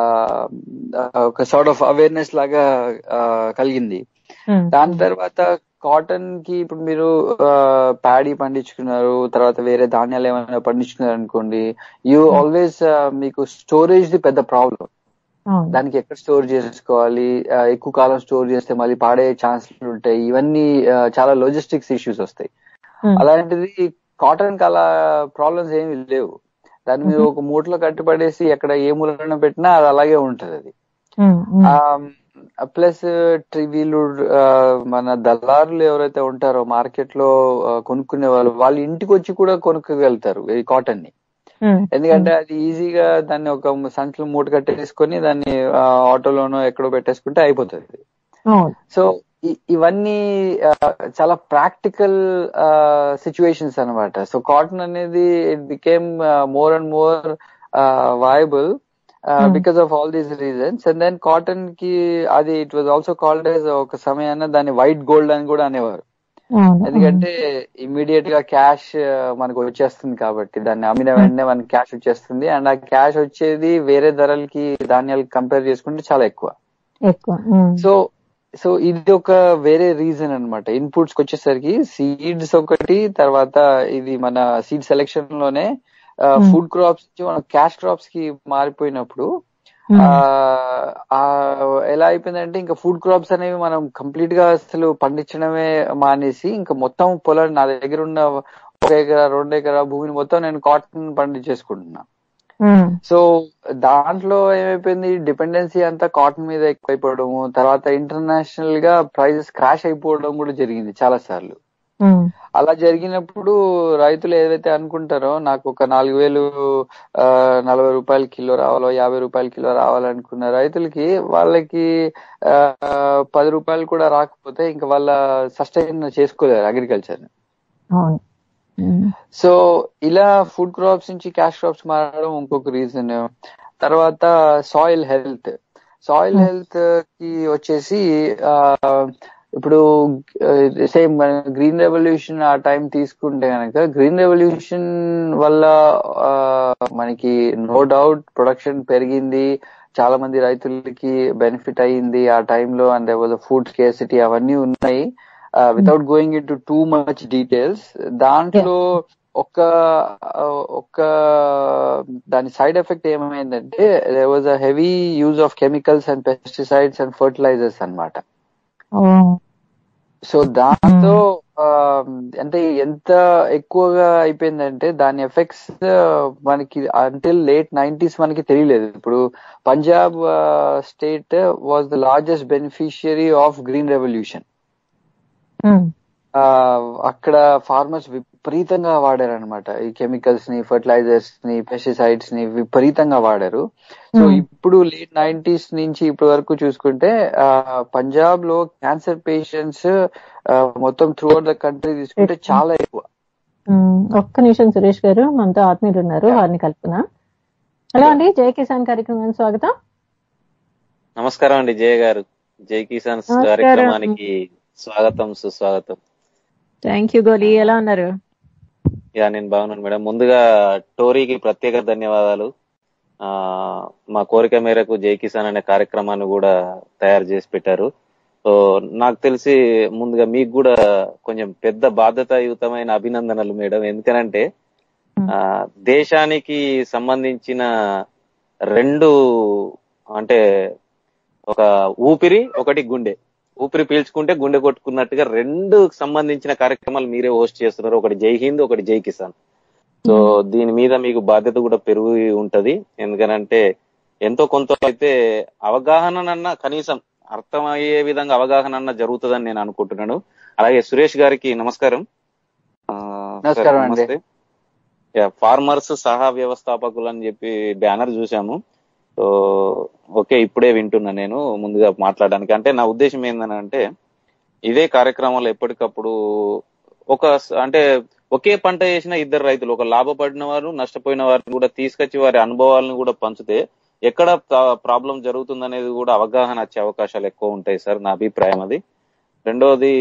ఒక సార్ట్ ఆఫ్ అవేర్నెస్ లాగా ఆ, కలిగింది ఉమ్, దాని తర్వాత కాటన్ కి ఇప్పుడు మీరు ప్యాడీ పండించుకున్నారు తర్వాత వేరే ధాన్యాలు ఏమైనా పండించుకున్నారు అనుకోండి యూ ఆల్వేస్ మీకు స్టోరేజ్ ది పెద్ద ప్రాబ్లం అవును దానికి ఎక్కడ స్టోర్ చేసుకోవాలి ఆ, ఎక్కువ కాలం స్టోర్ చేస్తే మళ్ళీ పాడే ఛాన్సులు ఉంటాయి ఇవన్నీ ఆ, చాలా లాజిస్టిక్స్ ఇష్యూస్ వస్తాయి ఉమ్, అలాంటిది కాటన్ కి అలా ప్రాబ్లమ్స్ ఏమి లేవు దాన్ని మీరు ఒక మూటలో కట్టిపడేసి ఎక్కడ ఏ మూలన పెట్టినా అది అలాగే ఉంటది అది ఉమ్, ఉమ్, ప్లస్ వీళ్ళు ఆ, మన దళారులు ఎవరైతే ఉంటారో మార్కెట్ లో ఆ, కొనుక్కునే వాళ్ళు వాళ్ళ ఇంటికి వచ్చి కూడా కొనుక్కోగలుగుతారు ఈ కాటన్ ని ఉమ్, ఎందుకంటే అది ఈజీగా దాన్ని ఒక సంచులు మూట కట్టేసుకొని దాన్ని ఆ, ఆటోలోనో ఎక్కడో పెట్టేసుకుంటే అయిపోతుంది అవును సో ఇ- ఇవన్నీ ఆ, చాలా ప్రాక్టికల్ సిచ్యువేషన్స్ అన్నమాట సో కాటన్ అనేది it became more and more viable because of all these reasons and then cotton కి అది it was also called as ఒక సమయాన దాన్ని వైట్ గోల్డ్ అని కూడా అనేవారు అవును ఎందుకంటే ఇమ్మీడియట్ గా క్యాష్ మనకు వచ్చేస్తుంది కాబట్టి దాన్ని అమ్మిన వెంటనే మనకి క్యాష్ వచ్చేస్తుంది అండ్ ఆ క్యాష్ వచ్చేది వేరే ధరలకి ధాన్యాలకి కంపేర్ చేసుకుంటే చాలా ఎక్కువ ఎక్కువ ఉమ్, సో సో ఇది ఒక వేరే రీజన్ అన్నమాట ఇన్పుట్స్ వచ్చేసరికి సీడ్స్ ఒకటి తర్వాత ఇది మన సీడ్ సెలెక్షన్ లోనే ఫుడ్ క్రాప్స్ నుంచి మనం క్యాష్ క్రాప్స్ కి మారిపోయినప్పుడు ఉమ్, ఆ, ఆ, ఎలా అయిపోయిందంటే ఇంకా ఫుడ్ క్రాప్స్ అనేవి మనం కంప్లీట్ గా అసలు పండించడమే మానేసి ఇంకా మొత్తం పొలం నా దగ్గర ఉన్న ఒక ఎకరా రెండు ఎకరా భూమిని మొత్తం నేను కాటన్ పండించేసుకుంటున్నా ఉమ్, సో దాంట్లో ఏమైపోయింది డిపెండెన్సీ అంతా కాటన్ మీద ఎక్కువైపోవడము తర్వాత ఇంటర్నేషనల్ గా ప్రైజెస్ క్రాష్ అయిపోవడం కూడా జరిగింది చాలా సార్లు ఉమ్, అలా జరిగినప్పుడు రైతులు ఏదైతే అనుకుంటారో నాకు ఒక నాలుగు వేలు ఆ, నలభై రూపాయల కిలో రావాలో యాభై రూపాయల కిలో రావాలనుకున్న రైతులకి వాళ్ళకి ఆ, పది రూపాయలు కూడా రాకపోతే ఇంకా వాళ్ళ సస్టైన్ చేసుకోలేరు అగ్రికల్చర్ అవును ఉమ్, సో ఇలా ఫుడ్ క్రాప్స్ నుంచి క్యాష్ క్రాప్స్ మారడం ఇంకొక రీజన్ తర్వాత సాయిల్ హెల్త్ సాయిల్ హెల్త్ కి వచ్చేసి ఆ, ఇప్పుడు సేమ్ గ్రీన్ రెవల్యూషన్ ఆ టైం తీసుకుంటే కనుక గ్రీన్ రెవల్యూషన్ వల్ల ఆ, మనకి నో డౌట్ ప్రొడక్షన్ పెరిగింది చాలా మంది రైతులకి బెనిఫిట్ అయ్యింది ఆ టైంలో అండ్ వాజ్ ఫుడ్ స్కేసిటీ అవన్నీ ఉన్నాయి without going in to too much details దాంట్లో ఒక ఒక దాని సైడ్ ఎఫెక్ట్ ఏమైందంటే they was a heavy use of chemicals and pesticides and fertilisers అన్నమాట సో దాంతో ఆ, అంటే ఎంత ఎక్కువగా అయిపోయిందంటే దాని ఎఫెక్ట్స్ మనకి అంటిల్ లేట్ నైన్టీస్ మనకి తెలియలేదు ఇప్పుడు Punjab state was the largest beneficiary of green revolution అక్కడ ఫార్మర్స్ విపరీతంగా వాడారు అనమాట ఈ కెమికల్స్ ని ఫర్టిలైజర్స్ ని పెస్టిసైడ్స్ ని విపరీతంగా వాడారు సో ఇప్పుడు లేట్ నైన్టీస్ నుంచి ఇప్పటి వరకు చూసుకుంటే ఆ, పంజాబ్ లో క్యాన్సర్ పేషెంట్స్ మొత్తం త్రూ అవుట్ ద కంట్రీ తీసుకుంటే చాలా ఎక్కువ ఒక్క నిమిషం సురేష్ గారు మనతో ఆత్మీయులు ఉన్నారు వారిని కలుపునా హలో అండి జయ కిసాన్ కార్యక్రమానికి స్వాగతం నమస్కారం అండి జయ గారు జై కిసాన్ నమస్కారం. కార్యక్రమానికి స్వాగతం సుస్వాగతం థ్యాంక్ యూ గోలీ ఎలా ఉన్నారు యా నేను బాగున్నాను మేడం ముందుగా టోరీకి ప్రత్యేక ధన్యవాదాలు ఆ మా కోరిక మేరకు జై కిసాన్ అనే కార్యక్రమాన్ని కూడా తయారు చేసి పెట్టారు సో నాకు తెలిసి ముందుగా మీకు కూడా కొంచెం పెద్ద బాధ్యతాయుతమైన అభినందనలు మేడం ఎందుకనంటే ఆ దేశానికి సంబంధించిన రెండు అంటే ఒక ఊపిరి ఒకటి గుండె ఊపిరి పీల్చుకుంటే గుండె కొట్టుకున్నట్టుగా రెండు సంబంధించిన కార్యక్రమాలు మీరే హోస్ట్ చేస్తున్నారు ఒకటి జై హింద్ ఒకటి జై కిసాన్ సో దీని మీద మీకు బాధ్యత కూడా పెరిగి ఉంటది ఎందుకనంటే ఎంతో కొంత అయితే అవగాహన కనీసం అర్థమయ్యే విధంగా అవగాహన అన్న జరుగుతుందని నేను అనుకుంటున్నాను అలాగే సురేష్ గారికి నమస్కారం ఆ, నమస్కారం సార్, అండి. నమస్తే. యా, ఫార్మర్స్ సహా వ్యవస్థాపకులు అని చెప్పి బ్యానర్ చూసాము సో ఓకే ఇప్పుడే వింటున్నా నేను ముందుగా మాట్లాడడానికి అంటే నా ఉద్దేశం ఏంటంటే ఇదే కార్యక్రమాలు ఎప్పటికప్పుడు ఒక స- అంటే ఒకే పంట వేసిన ఇద్దరు రైతులు ఒక లాభపడిన వారు నష్టపోయిన వారిని కూడా తీసుకొచ్చి వారి అనుభవాలను కూడా పంచితే ఎక్కడ ప్రాబ్లం జరుగుతుందనేది కూడా అవగాహన వచ్చే అవకాశాలు ఎక్కువ ఉంటాయి సార్ నా అభిప్రాయం అది రెండోది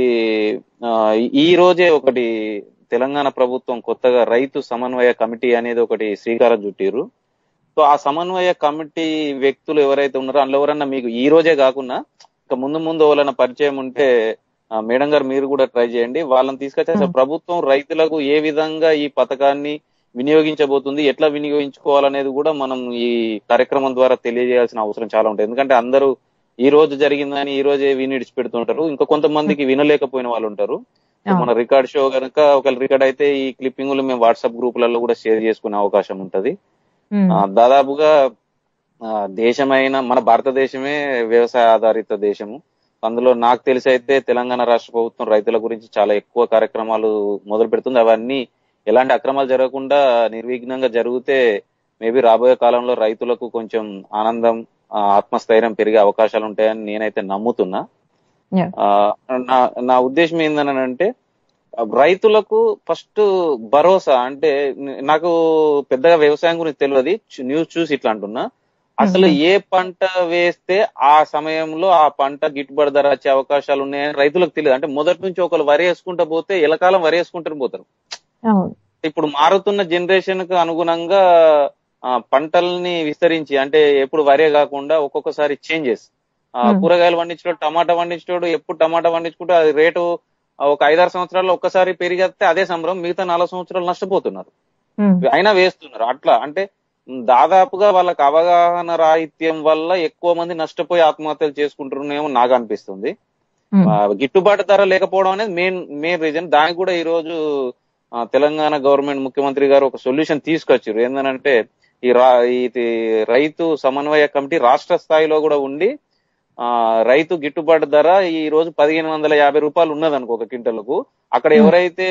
ఆ, ఈ రోజే ఒకటి తెలంగాణ ప్రభుత్వం కొత్తగా రైతు సమన్వయ కమిటీ అనేది ఒకటి శ్రీకారం చుట్టిర్రు సో ఆ సమన్వయ కమిటీ వ్యక్తులు ఎవరైతే ఉన్నారో అందులో ఎవరన్నా మీకు ఈ రోజే కాకుండా ఇంకా ముందు ముందు ఎవరైనా పరిచయం ఉంటే ఆ, మేడం గారు మీరు కూడా ట్రై చేయండి వాళ్ళని తీసుకొచ్చి అసలు ప్రభుత్వం రైతులకు ఏ విధంగా ఈ పథకాన్ని వినియోగించబోతుంది ఎట్లా వినియోగించుకోవాలనేది కూడా మనం ఈ కార్యక్రమం ద్వారా తెలియజేయాల్సిన అవసరం చాలా ఉంటుంది ఎందుకంటే అందరూ ఈ రోజు జరిగిందని ఈ రోజే విని పెడుతుంటారు ఇంకా కొంతమందికి వినలేకపోయిన వాళ్ళు ఉంటారు సో మన రికార్డ్ షో కనుక ఒకవేళ రికార్డ్ అయితే ఈ క్లిప్పింగ్లు మేము వాట్సాప్ గ్రూపులలో కూడా షేర్ చేసుకునే అవకాశం ఉంటది ఆ, దాదాపుగా ఆ, దేశమైన మన భారతదేశమే వ్యవసాయ ఆధారిత దేశము అందులో నాకు తెలిసి అయితే తెలంగాణ రాష్ట్ర ప్రభుత్వం రైతుల గురించి చాలా ఎక్కువ కార్యక్రమాలు మొదలు పెడుతుంది అవన్నీ ఎలాంటి అక్రమాలు జరగకుండా నిర్విఘ్నంగా జరిగితే మేబీ రాబోయే కాలంలో రైతులకు కొంచెం ఆనందం ఆ, ఆత్మస్థైర్యం పెరిగే అవకాశాలు ఉంటాయని నేనైతే నమ్ముతున్నా Yeah. ఆ, నా నా ఉద్దేశం ఏందనంటే రైతులకు ఫస్ట్ భరోసా అంటే నాకు పెద్దగా వ్యవసాయం గురించి తెలియదు చు- న్యూస్ చూసి ఇట్లా అంటున్నా అసలు ఏ పంట వేస్తే ఆ సమయంలో ఆ పంట గిట్టుబాటు ధర వచ్చే అవకాశాలు ఉన్నాయని రైతులకు తెలియదు అంటే మొదటి నుంచి ఒకరు వరి వేసుకుంటూ పోతే ఎలకాలం వరి వేసుకుంటూ పోతారు అవును ఇప్పుడు మారుతున్న జనరేషన్ కు అనుగుణంగా ఆ, పంటల్ని విస్తరించి అంటే ఎప్పుడు వరే కాకుండా ఒక్కొక్కసారి చేంజెస్ Hmm. కూరగాయలు పండించడం టమాటా పండించడం ఎప్పుడు టమాటా పండించుకుంటే అది రేటు ఆ, ఒక ఐదారు సంవత్సరాల్లో ఒక్కసారి పెరిగితే అదే సంబరం మిగతా నాలుగు సంవత్సరాలు నష్టపోతున్నారు ఉమ్, అయినా వేస్తున్నారు అట్లా అంటే ఉమ్, దాదాపుగా వాళ్ళకి అవగాహన రాహిత్యం వల్ల ఎక్కువ మంది నష్టపోయి ఆత్మహత్యలు చేసుకుంటున్నారేమో నాకు అనిపిస్తుంది ఉమ్, ఆ, గిట్టుబాటు ధర లేకపోవడం అనేది మెయిన్ మెయిన్ రీజన్ దానికి కూడా ఈ రోజు ఆ, తెలంగాణ గవర్నమెంట్ ముఖ్యమంత్రి గారు ఒక సొల్యూషన్ తీసుకొచ్చారు ఏంటంటే ఈ రా ఇది రైతు సమన్వయ కమిటీ రాష్ట్ర స్థాయిలో కూడా ఉండి ఆ రైతు గిట్టుబాటు ధర ఈ రోజు పదిహేను వందల యాభై రూపాయలు ఉన్నది అనుకో ఒక క్వింటల్కు అక్కడ ఎవరైతే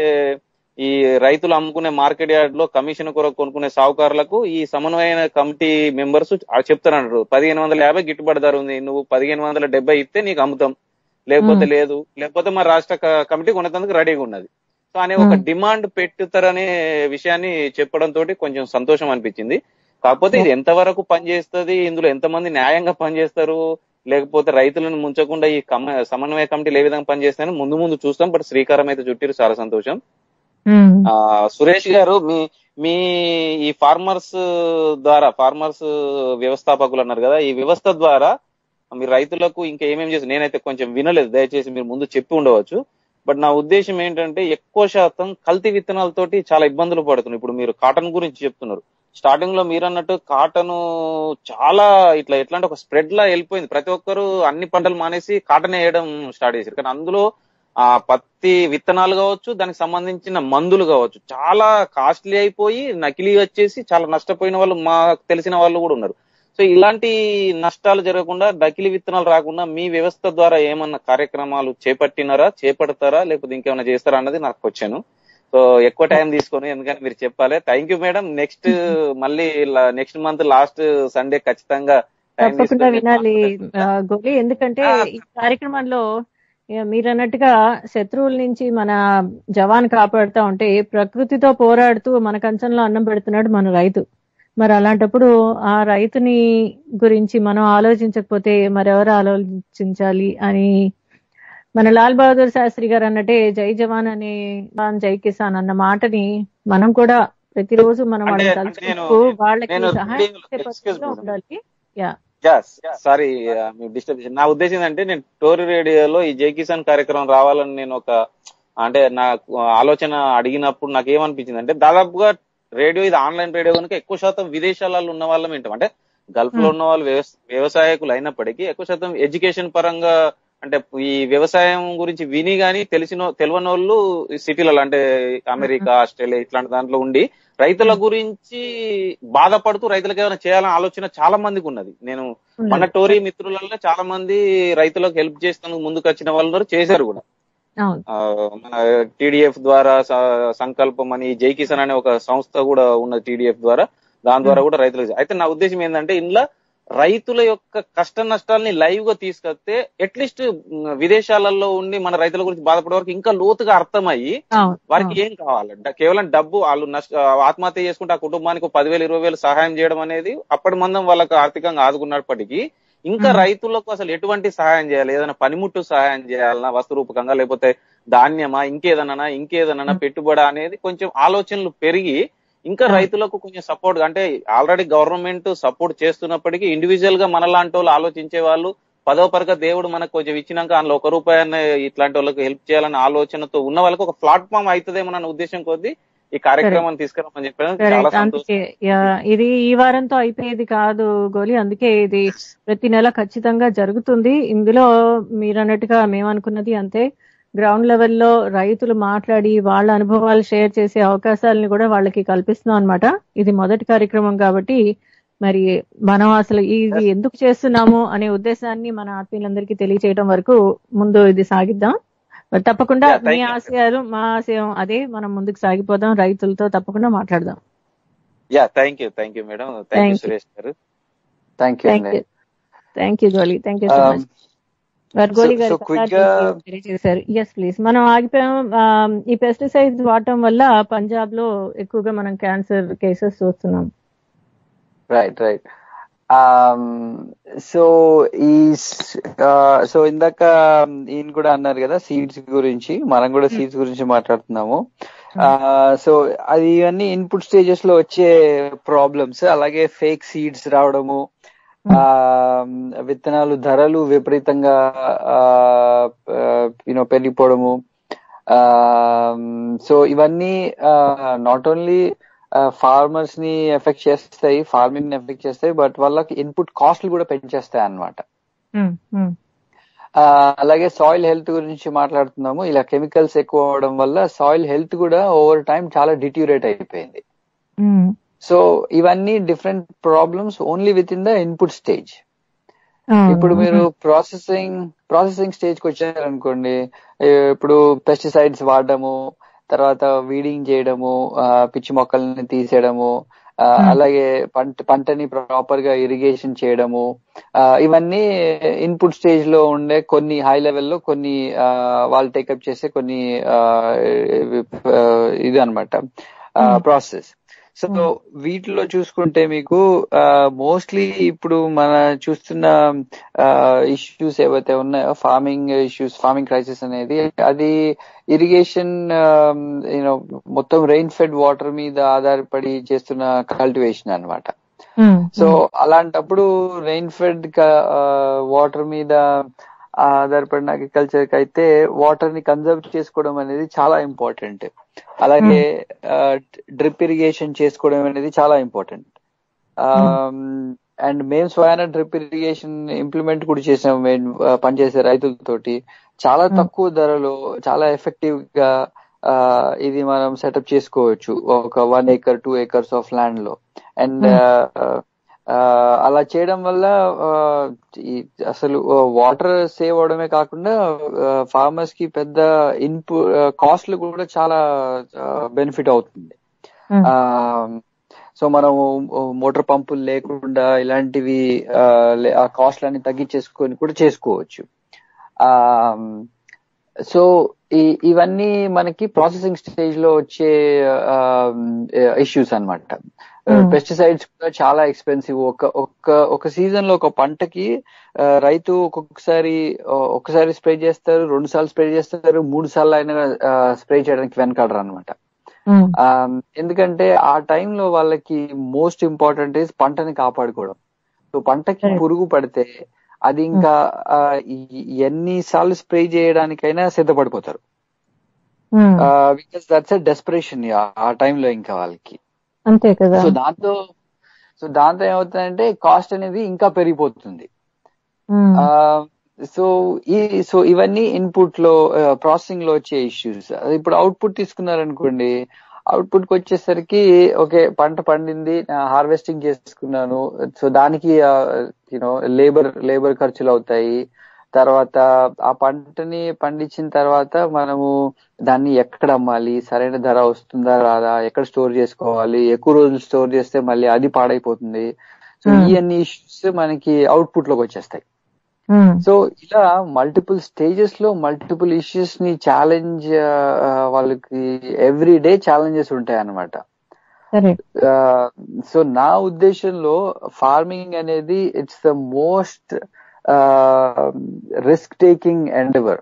ఈ రైతులు అమ్ముకునే మార్కెట్ యార్డ్ లో కమిషన్ కొరకు కొనుక్కునే సావుకారులకు ఈ సమన్వయ కమిటీ మెంబర్స్ చెప్తారన్నారు పదిహేను వందల యాభై గిట్టుబాటు ధర ఉంది నువ్వు పదిహేను వందల డెబ్బై ఇస్తే నీకు అమ్ముతాం లేకపోతే లేదు లేకపోతే మా రాష్ట్ర క- కమిటీ కొనేందుకు రెడీగా ఉన్నది సో అనే ఒక డిమాండ్ పెట్టుతారనే విషయాన్ని చెప్పడం తోటి కొంచెం సంతోషం అనిపించింది కాకపోతే ఇది ఎంతవరకు పనిచేస్తుంది ఇందులో ఎంతమంది న్యాయంగా పనిచేస్తారు లేకపోతే రైతులను ముంచకుండా ఈ కమ- సమన్వయ కమిటీలు ఏ విధంగా పనిచేస్తాయని ముందు ముందు చూస్తాం బట్ శ్రీకారం అయితే చుట్టిరు చాలా సంతోషం ఉమ్, ఆ సురేష్ గారు మీ మీ ఈ ఫార్మర్స్ ద్వారా ఫార్మర్స్ వ్యవస్థాపకులు అన్నారు కదా ఈ వ్యవస్థ ద్వారా మీరు రైతులకు ఇంకా ఏమేమి చేసి నేనైతే కొంచెం వినలేదు దయచేసి మీరు ముందు చెప్పి ఉండవచ్చు బట్ నా ఉద్దేశం ఏంటంటే ఎక్కువ శాతం కల్తీ విత్తనాలతోటి చాలా ఇబ్బందులు పడుతున్నాయి ఇప్పుడు మీరు కాటన్ గురించి చెప్తున్నారు స్టార్టింగ్ లో మీరు అన్నట్టు కాటన్ చాలా ఇట్లా ఎట్లా అంటే ఒక స్ప్రెడ్ లా వెళ్ళిపోయింది ప్రతి ఒక్కరు అన్ని పంటలు మానేసి కాటన్ వేయడం స్టార్ట్ చేశారు కానీ అందులో ఆ పత్తి విత్తనాలు కావచ్చు దానికి సంబంధించిన మందులు కావచ్చు చాలా కాస్ట్లీ అయిపోయి నకిలీ వచ్చేసి చాలా నష్టపోయిన వాళ్ళు మాకు తెలిసిన వాళ్ళు కూడా ఉన్నారు సో ఇలాంటి నష్టాలు జరగకుండా నకిలీ విత్తనాలు రాకుండా మీ వ్యవస్థ ద్వారా ఏమన్నా కార్యక్రమాలు చేపట్టినారా చేపడతారా లేకపోతే ఇంకేమైనా చేస్తారా అన్నది నాకు వచ్చాను సో ఎక్కువ టైం తీసుకొని ఎందుకంటే మీరు చెప్పాలి థ్యాంక్ యూ మేడం నెక్స్ట్ మళ్ళీ నెక్స్ట్ మంత్ లాస్ట్ సండే ఖచ్చితంగా time తప్పకుండా తీసుకొని వినాలి మాట్లాడతాను. ఆ, గోలి ఎందుకంటే ఆ. ఈ కార్యక్రమంలో ఇక మీరు అన్నట్టుగా శత్రువుల నుంచి మన జవాన్ కాపాడుతా ఉంటే ప్రకృతితో పోరాడుతూ మన కంచంలో అన్నం పెడుతున్నాడు మన రైతు మరి అలాంటప్పుడు ఆ రైతుని గురించి మనం ఆలోచించకపోతే మరెవరు ఆలోచించాలి అని మన లాల్ బహదూర్ శాస్త్రి గారు అన్నట్టే జై జవాన్ అనే జవాన్ జై కిసాన్ అన్న మాటని మనం కూడా ప్రతిరోజు మనం అంటే- వాళ్ళని అంటే నేను- తలుచుకుంటూ వాళ్ళకి నేను సహాయం రేడియోలో- చేసే excuse పద్ధతిలో me. ఉండాలి యా సారీ మీ డిస్టర్బ్ నా ఉద్దేశం ఏంటంటే నేను టోరీ రేడియోలో ఈ జై కిసాన్ కార్యక్రమం రావాలని నేను ఒక అంటే నాకు ఆలోచన అడిగినప్పుడు నాకు ఏమనిపించింది అంటే దాదాపుగా రేడియో ఇది ఆన్లైన్ రేడియో కనుక ఎక్కువ శాతం విదేశాలలో ఉన్న వాళ్ళం వింటాం అంటే గల్ఫ్ లో ఉన్న వాళ్ళు వ్యవస్- వ్యవసాయకులు అయినప్పటికీ ఎక్కువ శాతం ఎడ్యుకేషన్ పరంగా అంటే ఈ వ్యవసాయం గురించి విని గాని తెలిసిన తెలియని వాళ్ళు సిటీలలో అంటే అమెరికా ఆస్ట్రేలియా ఇట్లాంటి దాంట్లో ఉండి రైతుల గురించి బాధపడుతూ రైతులకు ఏమైనా చేయాలని ఆలోచన చాలా మందికి ఉన్నది నేను మన టోరీ మిత్రులలో చాలా మంది రైతులకు హెల్ప్ చేస్తాను ముందుకు వచ్చిన వాళ్ళు ఉన్నారు, చేశారు కూడా అవును ఆ, మన టీడీఎఫ్ ద్వారా స- సంకల్పం అని జై కిసాన్ అనే ఒక సంస్థ కూడా ఉన్న టీడీఎఫ్ ద్వారా దాని ద్వారా కూడా రైతులకు అయితే నా ఉద్దేశం ఏంటంటే ఇందులో రైతుల యొక్క కష్ట నష్టాలని లైవ్ గా తీసుకొస్తే అట్లీస్ట్ విదేశాలలో ఉండి మన రైతుల గురించి బాధపడే వరకు ఇంకా లోతుగా అర్థమయ్యి అవును వారికి ఏం కావాలి డ- కేవలం డబ్బు వాళ్ళు నష్ట ఆత్మహత్య చేసుకుంటే ఆ కుటుంబానికి ఒక పదివేలు ఇరవై వేలు సహాయం చేయడం అనేది అప్పటి మందం వాళ్ళకి ఆర్థికంగా ఆదుకున్నప్పటికీ ఇంకా మ్మ్. రైతులకు అసలు ఎటువంటి సహాయం చేయాలి ఏదైనా పనిముట్టు సహాయం చేయాలన్నా వస్తు రూపకంగా లేకపోతే ధాన్యమా ఇంకేదన్నా ఇంకేదన్నా మ్మ్. పెట్టుబడి అనేది కొంచెం ఆలోచనలు పెరిగి ఇంకా మ్మ్. రైతులకు కొంచెం సపోర్ట్ అంటే ఆల్రెడీ గవర్నమెంట్ సపోర్ట్ చేస్తున్నప్పటికీ ఇండివిజువల్ గా మనలాంటి వాళ్ళు ఆలోచించే వాళ్ళు పదో పరక దేవుడు మనకు కొంచెం ఇచ్చినాక అందులో ఒక రూపాయన్న ఇట్లాంటి వాళ్ళకి హెల్ప్ చేయాలనే ఆలోచనతో ఉన్న వాళ్ళకి ఒక ప్లాట్ఫామ్ అవుతుందేమో అన్న ఉద్దేశం కొద్దీ ఈ కార్యక్రమాన్ని తీసుకురామని చెప్పాను చాలా కరెక్ట్ సంతోషం అందుకే యా, ఇది ఈ వారంతో అయిపోయేది కాదు గోలి అందుకే ఇది ప్రతి నెల ఖచ్చితంగా జరుగుతుంది ఇందులో మీరు అన్నట్టుగా మేము అనుకున్నది అంతే గ్రౌండ్ లెవెల్లో రైతులు మాట్లాడి వాళ్ళ అనుభవాలు షేర్ చేసే అవకాశాలను కూడా వాళ్ళకి కల్పిస్తున్నాం అన్నమాట ఇది మొదటి కార్యక్రమం కాబట్టి మరి మనం అసలు ఇది ఎందుకు చేస్తున్నాము అనే ఉద్దేశాన్ని మన ఆత్మీయులందరికీ తెలియచేయడం వరకు ముందు ఇది సాగిద్దాం మరి తప్పకుండా Yeah, thank మీ you. ఆశయాలు మా ఆశయం అదే మనం ముందుకు సాగిపోదాం రైతులతో తప్పకుండా మాట్లాడదాం yeah thank you thank you madam thank Thank you you. Suresh గారు థ్యాంక్ యూ థ్యాంక్ అండి you thank you Goli thank you so Um, much వర్గోలి so- గారు so quick గా- తెలియజేశారు ఎస్ ప్లీజ్ మనం ఆగిపోయాం um, ఈ పెస్టిసైడ్స్ వాడటం వల్ల పంజాబ్ లో ఎక్కువగా మనం క్యాన్సర్ కేసెస్ చూస్తున్నాం రైట్ రైట్ సో ఈ సో ఇందాక ఈయన కూడా అన్నారు కదా సీడ్స్ గురించి మనం కూడా సీడ్స్ గురించి మాట్లాడుతున్నాము సో అది ఇవన్నీ ఇన్పుట్ స్టేజెస్ లో వచ్చే ప్రాబ్లమ్స్ అలాగే ఫేక్ సీడ్స్ రావడము ఆ విత్తనాలు ధరలు విపరీతంగా యూనో పెరిగిపోవడము సో ఇవన్నీ నాట్ ఓన్లీ ఫార్మర్స్ ని ఎఫెక్ట్ చేస్తాయి ఫార్మింగ్ ని ఎఫెక్ట్ చేస్తాయి బట్ వాళ్ళకి ఇన్పుట్ కాస్ట్లు కూడా పెంచేస్తాయి అన్నమాట ఉమ్, ఉమ్, ఆ, అలాగే సాయిల్ హెల్త్ గురించి మాట్లాడుతున్నాము ఇలా కెమికల్స్ ఎక్కువ అవడం వల్ల సాయిల్ హెల్త్ కూడా ఓవర్ టైం చాలా డిట్యూరేట్ అయిపోయింది ఉమ్, సో ఇవన్నీ different problems only within the input stage అవును. ఇప్పుడు మీరు ప్రాసెసింగ్ ప్రాసెసింగ్ స్టేజ్ కి వచ్చారనుకోండి ఏ, ఇప్పుడు పెస్టిసైడ్స్ వాడడము తర్వాత వీడింగ్ చేయడము ఆ, పిచ్చి మొక్కల్ని తీసేయడము ఆ, అలాగే పంట పంటని ప్రాపర్ గా ఇరిగేషన్ చేయడము ఆ, ఇవన్నీ ఇన్పుట్ స్టేజ్ లో ఉండే కొన్ని హై లెవెల్లో కొన్ని ఆ, వాళ్ళు టేకప్ చేసే కొన్ని ఆ, ఆ, ఇది అనమాట ప్రాసెస్ సో వీటిలో చూసుకుంటే మీకు మోస్ట్లీ ఇప్పుడు మన చూస్తున్న ఇష్యూస్ ఏవైతే ఉన్నాయో ఫార్మింగ్ ఇష్యూస్ ఫార్మింగ్ క్రైసిస్ అనేది అది ఇరిగేషన్ యూనో మొత్తం రెయిన్ ఫెడ్ వాటర్ మీద ఆధారపడి చేస్తున్న కల్టివేషన్ అన్నమాట సో అలాంటప్పుడు రెయిన్ ఫెడ్ వాటర్ మీద ఆధారపడిన అగ్రికల్చర్ కి అయితే వాటర్ ని కన్జర్వ్ చేసుకోవడం అనేది చాలా ఇంపార్టెంట్ అలాగే డ్రిప్ ఇరిగేషన్ చేసుకోవడం అనేది చాలా ఇంపార్టెంట్ అండ్ మేము స్వయాన డ్రిప్ ఇరిగేషన్ ఇంప్లిమెంట్ కూడా చేసాం మేము పనిచేసే రైతులతోటి చాలా తక్కువ ధరలో చాలా ఎఫెక్టివ్ గా ఇది మనం సెటప్ చేసుకోవచ్చు ఒక one acre two acres of land లో అండ్ అలా చేయడం వల్ల అసలు వాటర్ సేవ్ అవడమే కాకుండా ఫార్మర్స్ కి పెద్ద ఇన్పు కాస్ట్లు కూడా చాలా బెనిఫిట్ అవుతుంది సో మనం మోటార్ పంపులు లేకుండా ఇలాంటివి ఆ కాస్ట్లన్నీ తగ్గించేసుకొని కూడా చేసుకోవచ్చు సో ఇవన్నీ మనకి ప్రాసెసింగ్ స్టేజ్ లో వచ్చే ఇష్యూస్ అనమాట పెస్టిసైడ్స్ కూడా చాలా ఎక్స్పెన్సివ్ ఒక ఒక ఒక సీజన్ లో ఒక పంటకి రైతు ఒక్కొక్కసారి ఒకసారి స్ప్రే చేస్తారు రెండు సార్లు స్ప్రే చేస్తారు మూడు సార్లు అయినా స్ప్రే చేయడానికి వెనకాడరు అనమాట ఎందుకంటే ఆ టైంలో వాళ్ళకి మోస్ట్ ఇంపార్టెంట్ ఇస్ పంటని కాపాడుకోవడం సో పంటకి పురుగు పడితే అది ఇంకా ఎన్ని సార్లు స్ప్రే చేయడానికైనా సిద్ధపడిపోతారు బికాస్ దట్స్ ఎ డెస్పరేషన్ ఆ టైంలో ఇంకా వాళ్ళకి అంతే కదా సో దాంతో సో దాంతో ఏమవుతుందంటే కాస్ట్ అనేది ఇంకా పెరిగిపోతుంది సో ఈ సో ఇవన్నీ ఇన్పుట్ లో ప్రాసెసింగ్ లో వచ్చే ఇష్యూస్ ఇప్పుడు అవుట్పుట్ తీసుకున్నారనుకోండి అవుట్పుట్ కి వచ్చేసరికి ఓకే పంట పండింది హార్వెస్టింగ్ చేసుకున్నాను సో దానికి యూనో లేబర్ లేబర్ ఖర్చులు అవుతాయి తర్వాత ఆ పంటని పండించిన తర్వాత మనము దాన్ని ఎక్కడ అమ్మాలి సరైన ధర వస్తుందా రాదా ఎక్కడ స్టోర్ చేసుకోవాలి ఎక్కువ రోజులు స్టోర్ చేస్తే మళ్ళీ అది పాడైపోతుంది సో ఇవన్నీ ఇష్యూస్ మనకి అవుట్పుట్ లోకి వచ్చేస్తాయి సో ఇలా మల్టిపుల్ స్టేజెస్ లో మల్టిపుల్ ఇష్యూస్ ని ఛాలెంజ్ వాళ్ళకి ఎవ్రీ డే ఛాలెంజెస్ ఉంటాయి అన్నమాట సో నా ఉద్దేశంలో ఫార్మింగ్ అనేది it's the most risk taking endeavour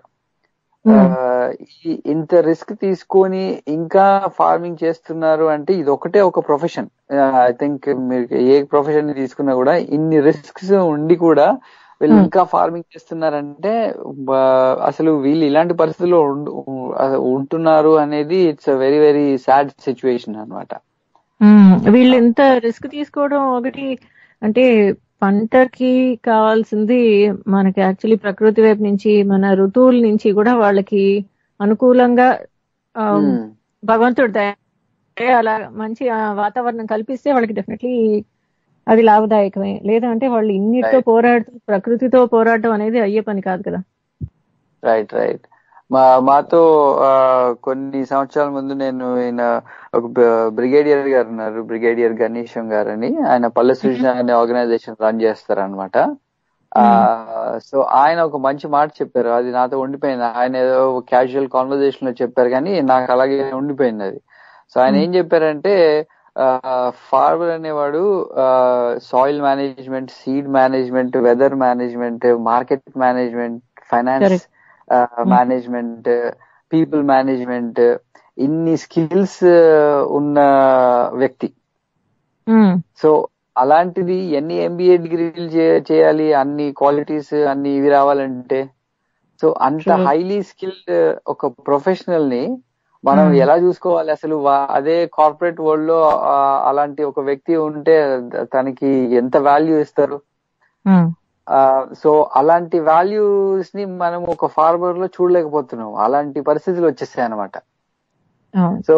ఇంత రిస్క్ తీసుకొని ఇంకా ఫార్మింగ్ చేస్తున్నారు అంటే ఇది ఒకటే ఒక ప్రొఫెషన్ ఐ థింక్ మీరు ఏ ప్రొఫెషన్ తీసుకున్నా కూడా ఇన్ని రిస్క్స్ ఉండి కూడా వీళ్ళు ఇంకా ఫార్మింగ్ చేస్తున్నారంటే అసలు వీళ్ళు ఇలాంటి పరిస్థితుల్లో ఉంటున్నారు అనేది it's very very sad situation అనమాట వీళ్ళు ఎంత రిస్క్ తీసుకోవడం ఒకటి అంటే పంటకి కావాల్సింది మనకి యాక్చువల్లీ ప్రకృతి వైపు నుంచి మన ఋతువుల నుంచి కూడా వాళ్ళకి అనుకూలంగా భగవంతుడు అలా మంచి వాతావరణం కల్పిస్తే వాళ్ళకి డెఫినెట్లీ అది లాభదాయకమే లేదంటే వాళ్ళు ఇన్నిటితో పోరాడుతూ ప్రకృతితో పోరాడటం అనేది అయ్యే పని కాదు కదా రైట్ రైట్ మా మాతో కొన్ని సంవత్సరాల ముందు నేను ఆయన ఒక బ్రిగేడియర్ గారు ఉన్నారు బ్రిగేడియర్ గణేశం గారు అని ఆయన పల్లె సృజన అనే ఆర్గనైజేషన్ రన్ చేస్తారు అనమాట సో ఆయన ఒక మంచి మాట చెప్పారు అది నాతో ఉండిపోయింది ఆయన ఏదో క్యాజువల్ కాన్వర్జేషన్ లో చెప్పారు కానీ నాకు అలాగే ఉండిపోయింది అది సో ఆయన ఏం చెప్పారంటే ఫార్మర్ అనేవాడు soil management seed management weather management market management finance management people management ఇన్ని స్కిల్స్ ఉన్న వ్యక్తి సో అలాంటిది ఎన్ని ఎంబీఏ డిగ్రీలు చేయాలి అన్ని క్వాలిటీస్ అన్ని ఇవి రావాలంటే సో అంత హైలీ స్కిల్డ్ ఒక ప్రొఫెషనల్ ని మనం ఎలా చూసుకోవాలి అసలు అదే కార్పొరేట్ వరల్డ్ లో అలాంటి ఒక వ్యక్తి ఉంటే తనకి ఎంత వాల్యూ ఇస్తారు సో అలాంటి వాల్యూస్ ని మనం ఒక ఫార్మర్ లో చూడలేకపోతున్నాం అలాంటి పరిస్థితులు వచ్చేసాయి అనమాట సో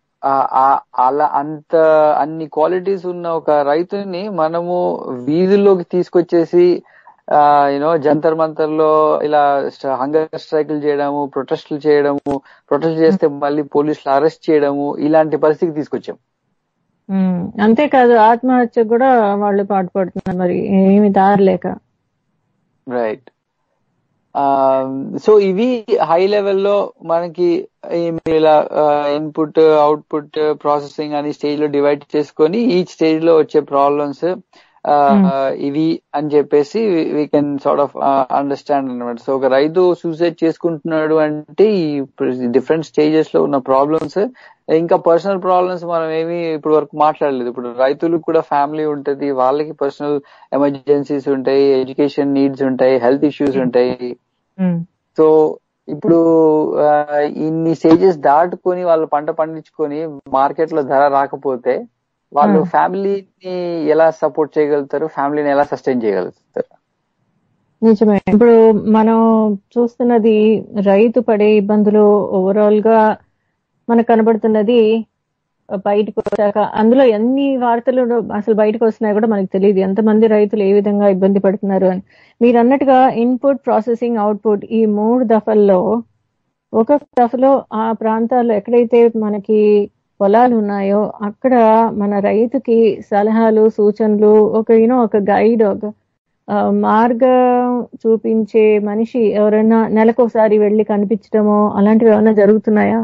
అలా అంత అన్ని క్వాలిటీస్ ఉన్న ఒక రైతుని మనము వీధుల్లోకి తీసుకొచ్చేసి యూనో జంతర్ మంతర్ లో ఇలా హంగర్ స్ట్రైకులు చేయడము ప్రొటెస్టులు చేయడము ప్రొటెస్ట్ చేస్తే మళ్ళీ పోలీసులు అరెస్ట్ చేయడము ఇలాంటి పరిస్థితికి తీసుకొచ్చాం అంతేకాదు ఆత్మహత్య కూడా వాళ్ళు పాటుపడుతున్నారు మరి ఏమి దారలేక రైట్ సో ఇవి హై లెవెల్లో మనకి ఈ మీరు ఇలా ఇన్పుట్ అవుట్పుట్ ప్రాసెసింగ్ అని స్టేజ్ లో డివైడ్ చేసుకొని ఈ స్టేజ్ లో వచ్చే ప్రాబ్లమ్స్ ఇవి అని చెప్పేసి we can sort of understand అనమాట సో ఒక రైతు సూసైడ్ చేసుకుంటున్నాడు అంటే ఈ డిఫరెంట్ స్టేజెస్ లో ఉన్న ప్రాబ్లమ్స్ ఇంకా పర్సనల్ ప్రాబ్లమ్స్ మనం ఏమి ఇప్పుడు వరకు మాట్లాడలేదు ఇప్పుడు రైతులకు కూడా ఫ్యామిలీ ఉంటది వాళ్ళకి పర్సనల్ ఎమర్జెన్సీస్ ఉంటాయి ఎడ్యుకేషన్ నీడ్స్ ఉంటాయి హెల్త్ ఇష్యూస్ ఉంటాయి సో ఇప్పుడు ఆ, ఇన్ని స్టేజెస్ దాటుకొని వాళ్ళు పంట పండించుకొని మార్కెట్ లో ధర రాకపోతే వాళ్ళు Hmm. ఫ్యామిలీని ఎలా సపోర్ట్ చేయగలుగుతారు ఫ్యామిలీని ఎలా సస్టైన్ చేయగలుగుతారు నిజమే ఇప్పుడు మనం చూస్తున్నది రైతు పడే ఇబ్బందులు ఓవరాల్ గా మనకు కనబడుతున్నది బయటకు వచ్చాక అందులో ఎన్ని వార్తలు అసలు బయటకు వస్తున్నాయో కూడా మనకు తెలియదు ఎంతమంది రైతులు ఏ విధంగా ఇబ్బంది పడుతున్నారు అని మీరు అన్నట్టుగా ఇన్పుట్ ప్రాసెసింగ్ అవుట్పుట్ ఈ మూడు దఫల్లో ఒక దఫలో ఆ ప్రాంతాల్లో ఎక్కడైతే మనకి పొలాలు ఉన్నాయో అక్కడ మన రైతుకి సలహాలు సూచనలు ఒక యూనో ఒక గైడ్ ఒక ఆ, మార్గం చూపించే మనిషి ఎవరైనా నెలకోసారి వెళ్ళి కనిపించడమో అలాంటివి ఏమైనా జరుగుతున్నాయా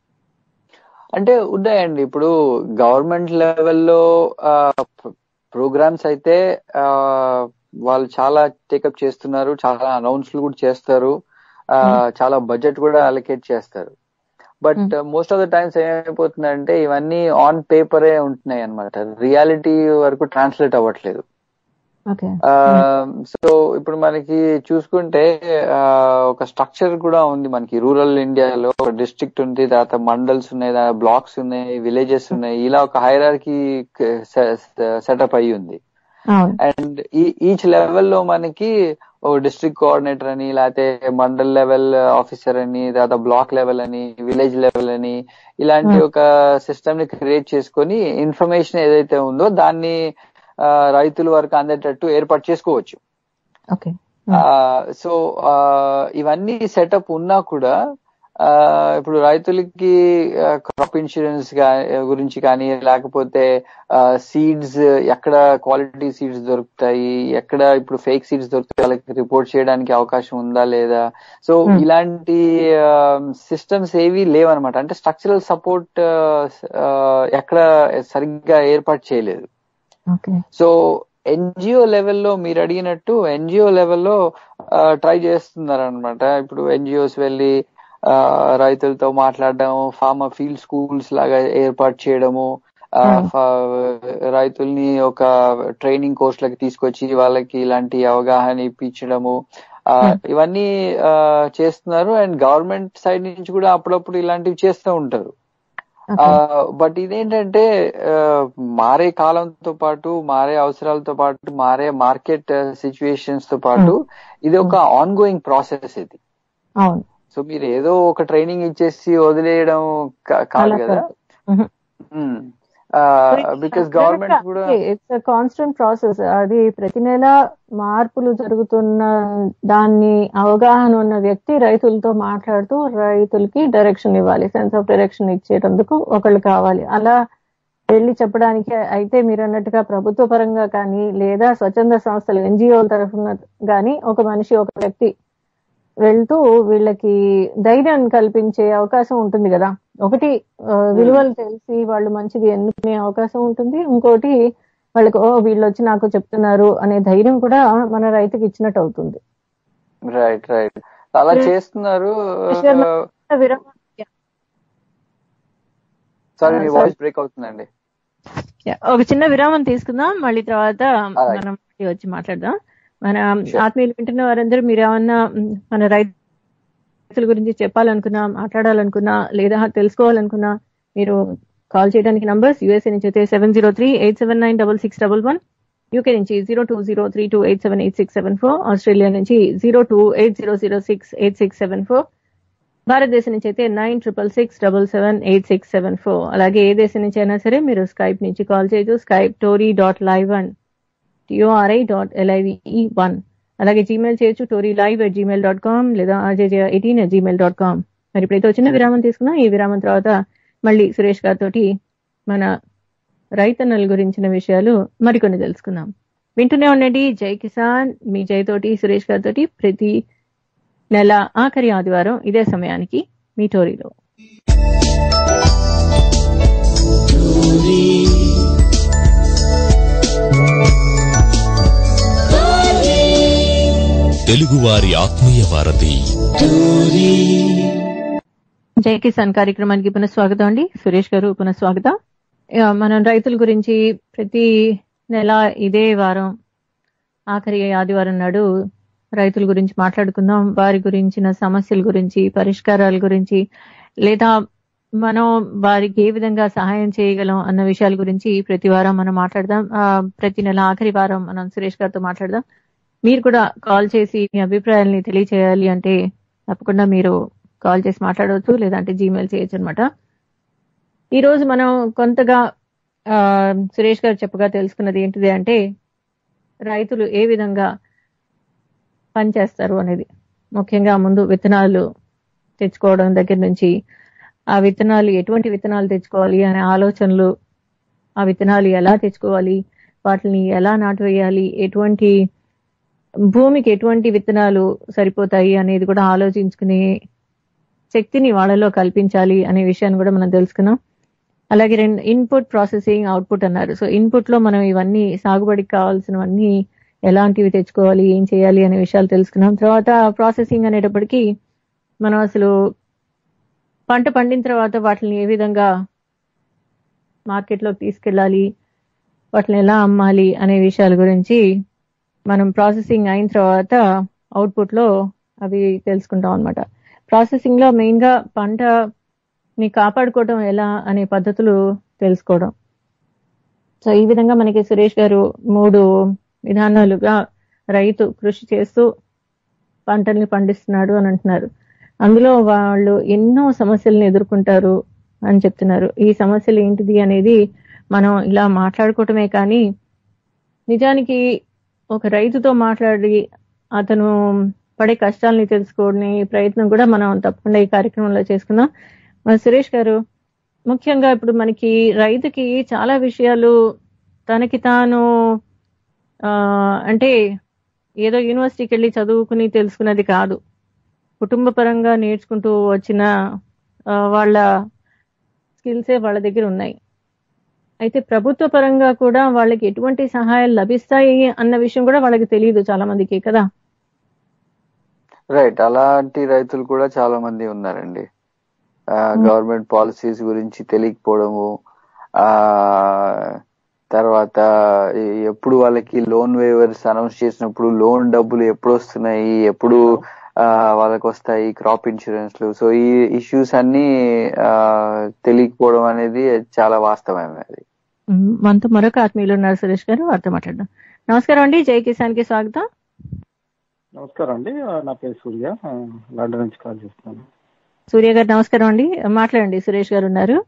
అంటే ఉన్నాయండి ఇప్పుడు గవర్నమెంట్ లెవెల్లో ప్రోగ్రామ్స్ అయితే ఆ, వాళ్ళు చాలా టేకప్ చేస్తున్నారు చాలా అనౌన్స్లు కూడా చేస్తారు ఆ, చాలా బడ్జెట్ కూడా అలొకేట్ చేస్తారు but most of the times ఏమైపోతుందంటే ఇవన్నీ ఆన్ పేపరే ఉంటున్నాయి అనమాట రియాలిటీ వరకు ట్రాన్స్లేట్ అవ్వట్లేదు ఓకే సో ఇప్పుడు మనకి చూసుకుంటే ఆ, ఒక స్ట్రక్చర్ కూడా ఉంది మనకి రూరల్ ఇండియాలో ఒక డిస్ట్రిక్ట్ ఉంది తర్వాత మండల్స్ ఉన్నాయి బ్లాక్స్ ఉన్నాయి విలేజెస్ ఉన్నాయి ఇలా ఒక హైరార్కీ సెటప్ అయ్యి ఉంది అవును అండ్ ఈచ్ లెవెల్లో మనకి ఓ డిస్ట్రిక్ట్ కోఆర్డినేటర్ అని లేకపోతే మండల్ లెవెల్ ఆఫీసర్ అని తర్వాత బ్లాక్ లెవెల్ అని విలేజ్ లెవెల్ అని ఇలాంటి Hmm. ఒక సిస్టమ్ ని క్రియేట్ చేసుకొని ఇన్ఫర్మేషన్ ఏదైతే ఉందో దాన్ని ఆ, రైతుల వరకు అందేటట్టు ఏర్పాటు చేసుకోవచ్చు ఓకే సో ఇవన్నీ సెటప్ ఉన్నా కూడా ఆ, ఇప్పుడు రైతులకి క్రాప్ ఇన్సూరెన్స్ గురించి కానీ లేకపోతే సీడ్స్ ఎక్కడ క్వాలిటీ సీడ్స్ దొరుకుతాయి ఎక్కడ ఇప్పుడు ఫేక్ సీడ్స్ దొరుకుతాయి వాళ్ళకి రిపోర్ట్ చేయడానికి అవకాశం ఉందా లేదా సో Hmm. ఇలాంటి సిస్టమ్స్ ఏవి లేవన్నమాట అంటే స్ట్రక్చరల్ సపోర్ట్ ఎక్కడ సరిగ్గా ఏర్పాటు చేయలేదు ఓకే సో ఎన్జిఓ లెవెల్లో మీరు అడిగినట్టు ఎన్జిఓ లెవెల్లో ట్రై చేస్తున్నారు అనమాట ఇప్పుడు ఎన్జిఓస్ వెళ్ళి ఆ, రైతులతో మాట్లాడడం ఫార్మర్ ఫీల్డ్ స్కూల్స్ లాగా ఏర్పాటు చేయడము ఆ, Hmm. ఫ- రైతుల్ని ఒక ట్రైనింగ్ కోర్సులకి తీసుకొచ్చి వాళ్ళకి ఇలాంటి అవగాహన ఇప్పించడము ఆ, Hmm. ఇవన్నీ ఆ, చేస్తున్నారు అండ్ గవర్నమెంట్ సైడ్ నుంచి కూడా అప్పుడప్పుడు ఇలాంటివి చేస్తూ ఉంటారు ఓకే బట్ ఇదేంటంటే ఆ, మారే కాలంతో పాటు మారే అవసరాలతో పాటు మారే మార్కెట్ సిచ్యువేషన్స్ తో పాటు ఇది ఒక ఆన్ గోయింగ్ ప్రాసెస్ ఇది అవును సో మీరు ఏదో ఒక ట్రైనింగ్ ఇచ్చేసి వదిలేయడం కా- కాదు అలా కదా కాదు. Mhm. బికాస్ గవర్నమెంట్ కూడా ఇట్స్ కాన్స్టెంట్ ప్రాసెస్ అది ప్రతి నెల మార్పులు జరుగుతున్న దాన్ని అవగాహన ఉన్న వ్యక్తి రైతులతో మాట్లాడుతూ రైతులకి డైరెక్షన్ ఇవ్వాలి సెన్స్ ఆఫ్ డైరెక్షన్ ఇచ్చేటందుకు ఒకళ్ళు కావాలి అలా వెళ్ళి చెప్పడానికి అయితే మీరు అన్నట్టుగా ప్రభుత్వ పరంగా కానీ లేదా స్వచ్ఛంద సంస్థలు ఎన్జిఓల తరఫున కానీ ఒక మనిషి ఒక వ్యక్తి వెళ్తూ వీళ్ళకి ధైర్యం కల్పించే అవకాశం ఉంటుంది కదా ఒకటి ఆ, విలువలు తెలిసి వాళ్ళు మంచిది ఎన్నుకునే అవకాశం ఉంటుంది ఇంకోటి వాళ్ళకి ఓ వీళ్ళు వచ్చి నాకు చెప్తున్నారు అనే ధైర్యం కూడా మన రైతుకి ఇచ్చినట్టు అవుతుంది రైట్ రైట్ అలా చేస్తున్నారు విరామం సారీ మీ sorry. వాయిస్ బ్రేక్ అవుతుందండి Yeah, ఒక చిన్న విరామం తీసుకుందాం మళ్ళీ తర్వాత Alright. మనం మళ్ళీ వచ్చి మాట్లాడదాం మన Sure. ఆత్మీయులు వింటున్న వారందరూ మీరు ఏమన్నా మ్, మన రైతుల గురించి చెప్పాలనుకున్నా మాట్లాడాలనుకున్నా లేదా తెలుసుకోవాలనుకున్నా మీరు కాల్ చేయడానికి నంబర్స్ యూఎస్ఏ నుంచి అయితే seven zero three eight seven nine double six double one UK నుంచి zero two zero three two eight seven eight six seven four Australia నుంచి zero two eight zero zero six eight six seven four భారతదేశం నుంచి అయితే nine triple six double seven eight six seven four అలాగే ఏ దేశం నుంచి అయినా సరే మీరు స్కైప్ నుంచి కాల్ చేయొచ్చు Skype Tori dot live one T O R I dot L I V E one అలాగే జీమెయిల్ చేయొచ్చు Tori live at Gmail dot com లేదా R J J eighteen at Gmail dot com మరి ఇప్పుడైతే వచ్చిన విరామం తీసుకున్నాం ఈ విరామం తర్వాత మళ్ళీ సురేష్ గారితో మన రైతన్నల గురించిన విషయాలు మరికొన్ని తెలుసుకుందాం వింటూనే ఉండండి జై కిసాన్ మీ జై తోటి సురేష్ గారితో ప్రతి నెల ఆఖరి ఆదివారం ఇదే సమయానికి మీ టోరీలో తెలుగువారి ఆత్మీయ వారధి జై కిసాన్ కార్యక్రమానికి పునఃస్వాగతం అండి సురేష్ గారు పునఃస్వాగతం ఇక మనం రైతుల గురించి ప్రతి నెల ఇదే వారం ఆఖరి ఆదివారం నాడు రైతుల గురించి మాట్లాడుకుందాం వారి గురించిన సమస్యల గురించి పరిష్కారాల గురించి లేదా మనం వారికి ఏ విధంగా సహాయం చేయగలం అన్న విషయాల గురించి ప్రతి వారం మనం మాట్లాడదాం ఆ, ప్రతి నెల ఆఖరి వారం మనం సురేష్ గారితో మాట్లాడదాం మీరు కూడా కాల్ చేసి మీ అభిప్రాయాల్ని తెలియచేయాలి అంటే తప్పకుండా మీరు కాల్ చేసి మాట్లాడవచ్చు లేదంటే జీమెయిల్ చేయొచ్చు అనమాట ఈ రోజు మనం కొంతగా ఆ, సురేష్ గారు చెప్పగా తెలుసుకున్నది ఏంటిది అంటే రైతులు ఏ విధంగా పనిచేస్తారు అనేది ముఖ్యంగా ముందు విత్తనాలు తెచ్చుకోవడం దగ్గర నుంచి ఆ విత్తనాలు ఎటువంటి విత్తనాలు తెచ్చుకోవాలి అనే ఆలోచనలు ఆ విత్తనాలు ఎలా తెచ్చుకోవాలి వాటిని ఎలా నాటు వేయాలి ఎటువంటి భూమికి ఎటువంటి విత్తనాలు సరిపోతాయి అనేది కూడా ఆలోచించుకునే శక్తిని వాళ్ళలో కల్పించాలి అనే విషయాన్ని కూడా మనం తెలుసుకున్నాం అలాగే రెండు ఇన్పుట్ ప్రాసెసింగ్ అవుట్పుట్ అన్నారు సో ఇన్పుట్ లో మనం ఇవన్నీ సాగుబడికి కావాల్సినవన్నీ ఎలాంటివి తెచ్చుకోవాలి ఏం చేయాలి అనే విషయాలు తెలుసుకున్నాం తర్వాత ప్రాసెసింగ్ అనేటప్పటికీ మనం అసలు పంట పండిన తర్వాత వాటిని ఏ విధంగా మార్కెట్లోకి తీసుకెళ్ళాలి వాటిని ఎలా అమ్మాలి అనే విషయాల గురించి మనం ప్రాసెసింగ్ అయిన తర్వాత అవుట్పుట్ లో అవి తెలుసుకుంటాం అనమాట ప్రాసెసింగ్ లో మెయిన్ గా పంటని కాపాడుకోవడం ఎలా అనే పద్ధతులు తెలుసుకోవడం సో ఈ విధంగా మనకి సురేష్ గారు మూడు విధానాలుగా రైతు కృషి చేస్తూ పంటల్ని పండిస్తున్నాడు అని అంటున్నారు అందులో వాళ్ళు ఎన్నో సమస్యలను ఎదుర్కొంటారు అని చెప్తున్నారు ఈ సమస్యలు ఏంటిది అనేది మనం ఇలా మాట్లాడుకోవటమే కానీ నిజానికి ఒక రైతుతో మాట్లాడి అతను పడే కష్టాలని తెలుసుకోవడం ప్రయత్నం కూడా మనం తప్పకుండా ఈ కార్యక్రమంలో చేసుకుందాం మరి సురేష్ గారు ముఖ్యంగా ఇప్పుడు మనకి రైతుకి చాలా విషయాలు తనకి తాను ఆ, అంటే ఏదో యూనివర్సిటీకి వెళ్ళి చదువుకుని తెలుసుకున్నది కాదు కుటుంబ పరంగా నేర్చుకుంటూ వచ్చిన ఆ, వాళ్ళ స్కిల్సే వాళ్ళ దగ్గర ఉన్నాయి అయితే ప్రభుత్వ పరంగా కూడా వాళ్ళకి ఎటువంటి సహాయాలు లభిస్తాయి అన్న విషయం కూడా వాళ్ళకి తెలియదు చాలా మందికి కదా రైట్ అలాంటి రైతులు కూడా చాలా మంది ఉన్నారండి గవర్నమెంట్ పాలసీస్ గురించి తెలియకపోవడము ఆ తర్వాత ఈ- ఎప్పుడు వాళ్ళకి లోన్ వేవర్స్ అనౌన్స్ చేసినప్పుడు లోన్ డబ్బులు ఎప్పుడు వస్తున్నాయి ఎప్పుడు ఆ, వాళ్ళకి వస్తాయి క్రాప్ ఇన్సూరెన్స్లు సో ఈ ఇష్యూస్ అన్ని ఆ, తెలియకపోవడం అనేది చాలా వాస్తవమే అది ఉమ్, మనతో మరొక ఆత్మీయులు ఉన్నారు సురేష్ గారు వారితో మాట్లాడదాం నమస్కారం అండి జై కిసాన్ కి స్వాగతం నమస్కారం అండి ఆ, నా పేరు సూర్య ఆ, లండన్ నుంచి కాల్ చేస్తున్నాను సూర్య గారు నమస్కారం అండి మాట్లాడండి సురేష్ గారు ఉన్నారు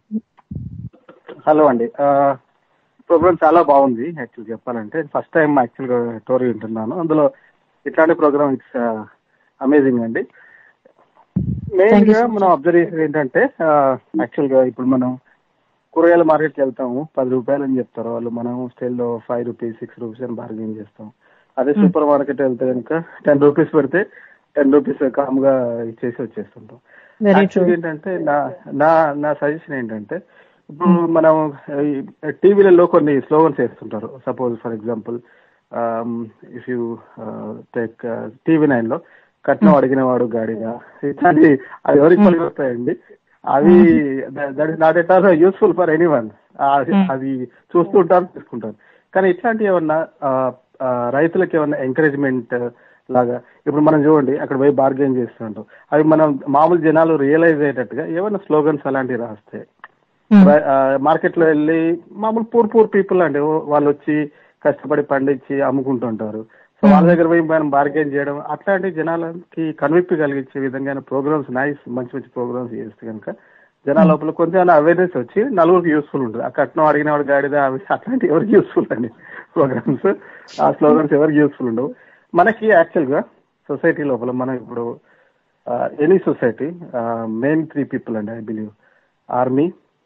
హలో అండి ప్రోగ్రామ్ చాలా బాగుంది యాక్చువల్ చెప్పాలంటే ఫస్ట్ టైం యాక్చువల్ గా టోరీ వింటున్నాను అందులో ఇట్లాంటి ప్రోగ్రామ్ ఇట్స్ అమేజింగ్ అండి మెయిన్ Thank you గా so much. మనం అబ్జర్వేషన్ ఏంటంటే యాక్చువల్ గా ఇప్పుడు మనం కూరగాయల మార్కెట్కి వెళ్తాము పది రూపాయలు అని చెప్తారు వాళ్ళు మనం స్టైల్లో ఫైవ్ రూపీస్ సిక్స్ రూపీస్ అని బార్గెన్ చేస్తాం అదే సూపర్ మార్కెట్ వెళ్తే కనుక టెన్ రూపీస్ పెడితే టెన్ రూపీస్ కామ్గా ఇచ్చేసి వచ్చేస్తుంటాం వెరీ ట్రూ యాక్చువల్గా ఏంటంటే నా నా నా సజెషన్ ఏంటంటే ఇప్పుడు మనం టీవీలలో కొన్ని స్లోగన్స్ వేస్తుంటారు suppose for example if you take TV nine లో కట్నం అడిగిన వాడు గాడిగా ఇట్లాంటి అవి ఎవరికి పనికి వస్తాయండి అవి that is not at all useful for any one అది చూస్తుంటారు తీసుకుంటారు కానీ ఇట్లాంటివి ఏమన్నా ఆ, ఆ, రైతులకు ఏమన్నా ఎంకరేజ్మెంట్ లాగా ఇప్పుడు మనం చూడండి అక్కడ పోయి బార్గెన్ చేస్తుంటాం అవి మనం మామూలు జనాలు రియలైజ్ అయ్యేటట్టుగా ఏమైనా స్లోగన్స్ అలాంటివి రాస్తే మార్కెట్ లో వెళ్ళి మామూలు పూర్ పూర్ పీపుల్ అండి ఓ- వాళ్ళు వచ్చి కష్టపడి పండించి అమ్ముకుంటుంటారు సో వాళ్ళ దగ్గర పోయి మనం బార్గెన్ చేయడం అట్లాంటి జనాలకి కనువిప్పి కలిగించే విధంగా ప్రోగ్రామ్స్ నైస్ మంచి మంచి ప్రోగ్రామ్స్ చేస్తే కనుక జనాల లోపల కొంచెం అవేర్నెస్ వచ్చి నలుగురికి యూస్ఫుల్ ఉంటుంది ఆ కట్నం అడిగిన వాడు గాడిద అవి అట్లాంటి ఎవరికి యూస్ఫుల్ అండి ప్రోగ్రామ్స్ ఆ స్లోగన్స్ ఎవరికి యూస్ఫుల్ ఉండవు మనకి యాక్చువల్ గా సొసైటీ లోపల మనం ఇప్పుడు any society main three people అండి ఐ బిలీవ్ ఆర్మీ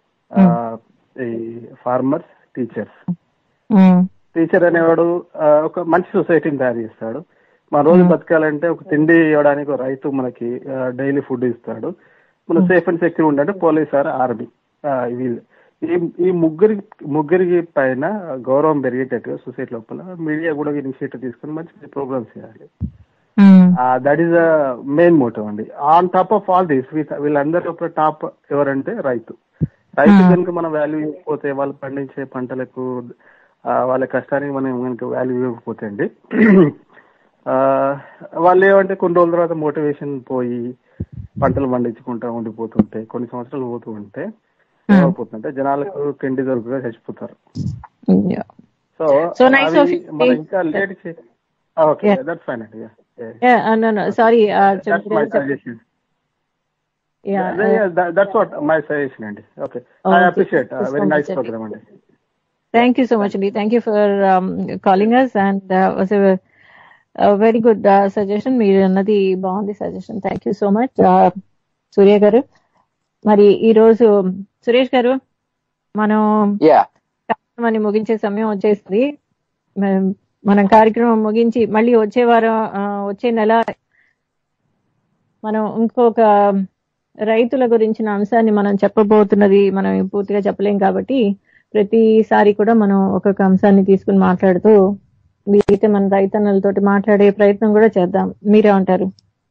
ఈ ఫార్మర్స్ టీచర్స్ టీచర్ అనేవాడు ఆ, ఒక మంచి సొసైటీని తయారు చేస్తాడు మన రోజు బతకాలంటే ఒక తిండి ఇవ్వడానికి ఒక రైతు మనకి డైలీ ఫుడ్ ఇస్తాడు మనం సేఫ్ అండ్ సెక్యూర్ ఉండాలంటే పోలీస్ ఆర్ ఆర్మీ వీళ్ళు ఈ ఈ ముగ్గురి ముగ్గురికి పైన గౌరవం పెరిగేటట్టుగా సొసైటీ లోపల మీడియా కూడా ఇనిషియేటివ్ తీసుకుని మంచి ప్రోగ్రామ్స్ చేయాలి that is the main motive అండి on top of all this వీళ్ళందరి లోపల టాప్ ఎవరంటే రైతు రైతు కనుక మనం వాల్యూ ఇవ్వకపోతే వాళ్ళు పండించే పంటలకు ఆ, వాళ్ళ కష్టానికి మనం కనుక వాల్యూ ఇవ్వకపోతే అండి ఆ, వాళ్ళు ఏమంటే కొన్ని రోజుల తర్వాత మోటివేషన్ పోయి పంటలు పండించుకుంటా ఉండిపోతుంటే కొన్ని సంవత్సరాలు పోతూ ఉంటే ఏమైపోతుందంటే జనాలకు తిండి దొరకగా చచ్చిపోతారు so So nice of you. మనం ఇంకా late okay Yeah. That's fine అండి sorry that's my suggestion that's what my suggestion అండి okay I Okay. Appreciate Thank you so very nice much, అండి. ప్రోగ్రామ్ అండి థ్యాంక్ యూ సో మచ్ అండి thank you for calling us and was very good suggestion మీరు అన్నది బాగుంది suggestion thank you so much Surya garu మరి ఈ రోజు సురేష్ గారు మనం యా కార్యక్రమాన్ని ముగించే సమయం వచ్చేసింది మనం- మనం కార్యక్రమం ముగించి మళ్ళీ వచ్చే వారం ఆ, వచ్చే నెల మనం ఇంకొక రైతుల గురించిన అంశాన్ని మనం చెప్పబోతున్నది మనం పూర్తిగా చెప్పలేం కాబట్టి ప్రతిసారి కూడా మనం ఒక్కొక్క అంశాన్ని తీసుకుని మాట్లాడుతూ వీలైతే మన రైతన్నలతోటి మాట్లాడే ప్రయత్నం కూడా చేద్దాం మీరేమంటారు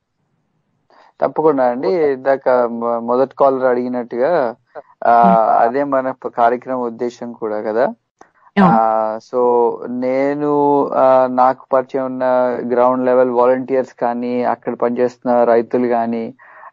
తప్పకుండా అండి ఇందాక మొ- మొదటి కాలర్ అడిగినట్టుగా ఆ, అదే మన ప- కార్యక్రమం ఉద్దేశం కూడా కదా ఆ, సో నేను ఆ, నాకు పరిచయం ఉన్న గ్రౌండ్ లెవెల్ వాలంటీర్స్ కానీ అక్కడ పనిచేస్తున్న రైతులు కానీ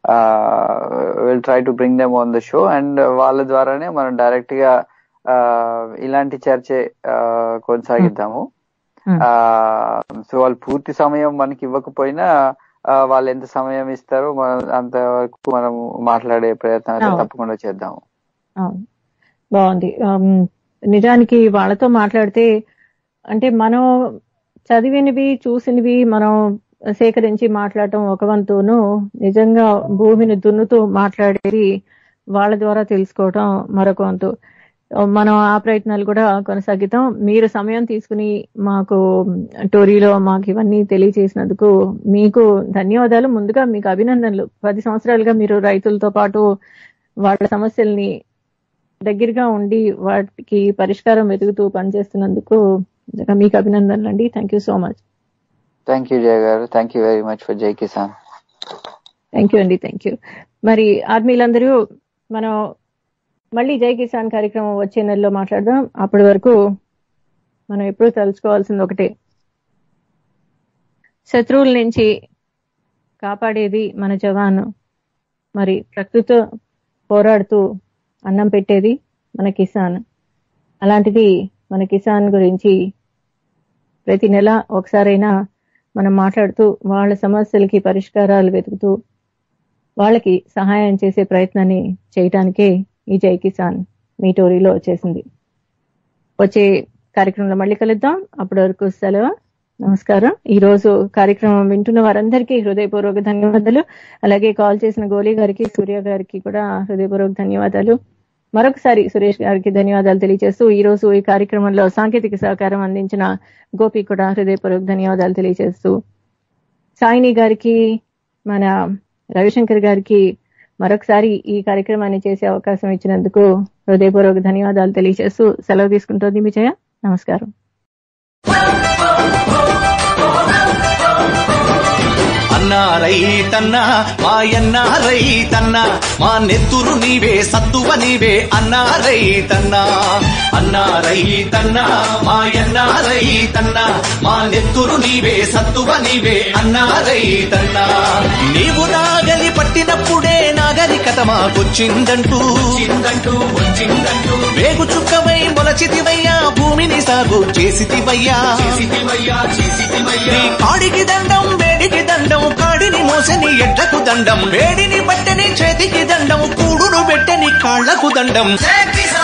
will try to bring them on the show and వాళ్ళ ద్వారానే మనం డైరెక్ట్ గా ఆ, ఇలాంటి చర్చే ఆ, కొనసాగిద్దాము Hmm. సో వాళ్ళు పూర్తి సమయం మనకి ఇవ్వకపోయినా ఆ, వాళ్ళు ఎంత సమయం ఇస్తారో మనం అంతవరకు మనం మాట్లాడే ప్రయత్నం అయితే అవును. తప్పకుండా చేద్దాము అవును బాగుంది ఆమ్, నిజానికి వాళ్ళతో మాట్లాడితే అంటే మనం చదివినవి చూసినవి మనం సేకరించి మాట్లాడటం ఒక వంతును నిజంగా భూమిని దున్నుతూ మాట్లాడేది వాళ్ళ ద్వారా తెలుసుకోవటం మరొక వంతు మనం ఆ ప్రయత్నాలు కూడా కొనసాగిద్దాం మీరు సమయం తీసుకుని మాకు టోరీలో మాకు ఇవన్నీ తెలియజేసినందుకు మీకు ధన్యవాదాలు ముందుగా మీకు అభినందనలు పది సంవత్సరాలుగా మీరు రైతులతో పాటు వాళ్ళ సమస్యల్ని దగ్గరగా ఉండి వాటికి పరిష్కారం వెతుకుతూ పనిచేస్తున్నందుకు నిజంగా మీకు అభినందనలు అండి thank you so much thank you Jaya garu thank you very much for Jai Kisan thank you అండి థ్యాంక్ యూ మరి ఆర్మీలందరూ మనం మళ్ళీ జై కిసాన్ కార్యక్రమం వచ్చే నెలలో మాట్లాడదాం అప్పటి వరకు మనం ఎప్పుడూ తలుచుకోవాల్సింది ఒకటే శత్రువుల నుంచి కాపాడేది మన జవాను మరి ప్రకృతితో పోరాడుతూ అన్నం పెట్టేది మన కిసాన్ అలాంటిది మన కిసాన్ గురించి ప్రతి నెల ఒకసారైనా మనం మాట్లాడుతూ వాళ్ళ సమస్యలకి పరిష్కారాలు వెతుకుతూ వాళ్ళకి సహాయం చేసే ప్రయత్నాన్ని చేయటానికే ఈ జై కిసాన్ మీ టోరీలో వచ్చేసింది వచ్చే కార్యక్రమంలో మళ్ళీ కలుద్దాం అప్పటి వరకు సెలవు నమస్కారం ఈ రోజు కార్యక్రమం వింటున్న వారందరికీ హృదయపూర్వక ధన్యవాదాలు అలాగే కాల్ చేసిన గోలీ గారికి సూర్య గారికి కూడా హృదయపూర్వక ధన్యవాదాలు మరొకసారి సురేష్ గారికి ధన్యవాదాలు తెలియజేస్తూ ఈ రోజు ఈ కార్యక్రమంలో సాంకేతిక సహకారం అందించిన గోపి కూడా హృదయపూర్వక ధన్యవాదాలు తెలియజేస్తూ సాయిని గారికి మన రవిశంకర్ గారికి మరొకసారి ఈ కార్యక్రమాన్ని చేసే అవకాశం ఇచ్చినందుకు హృదయపూర్వక ధన్యవాదాలు తెలియజేస్తూ సెలవు తీసుకుంటోంది విజయ నమస్కారం అన్నా రైతన్నా మాయన్నా రైతన్నా మా నెత్తురు నీవే సత్తువ నీవే అన్నా రైతన్నా అన్నా రైతన్నా మాయన్నా రైతన్నా మా నెత్తురు నీవే సత్తువ నీవే అన్నా రైతన్నా నీవు నాగలి పట్టినప్పుడే నాగరికత మాకొచ్చిందంటూ వచ్చిందంటూ వచ్చిందంటూ వేగు చుక్కవై మొలచితివయ్యా భూమిని సాగు చేసితివయ్యా చేసితివయ్యా చేసితివయ్యా నీ కాడికి దండం వేడికి దండం కాడిని మోసని ఎడ్లకు దండం వేడిని బట్టని చేతికి దండం కూడును పెట్టని కాళ్లకు దండం జై కిసాన్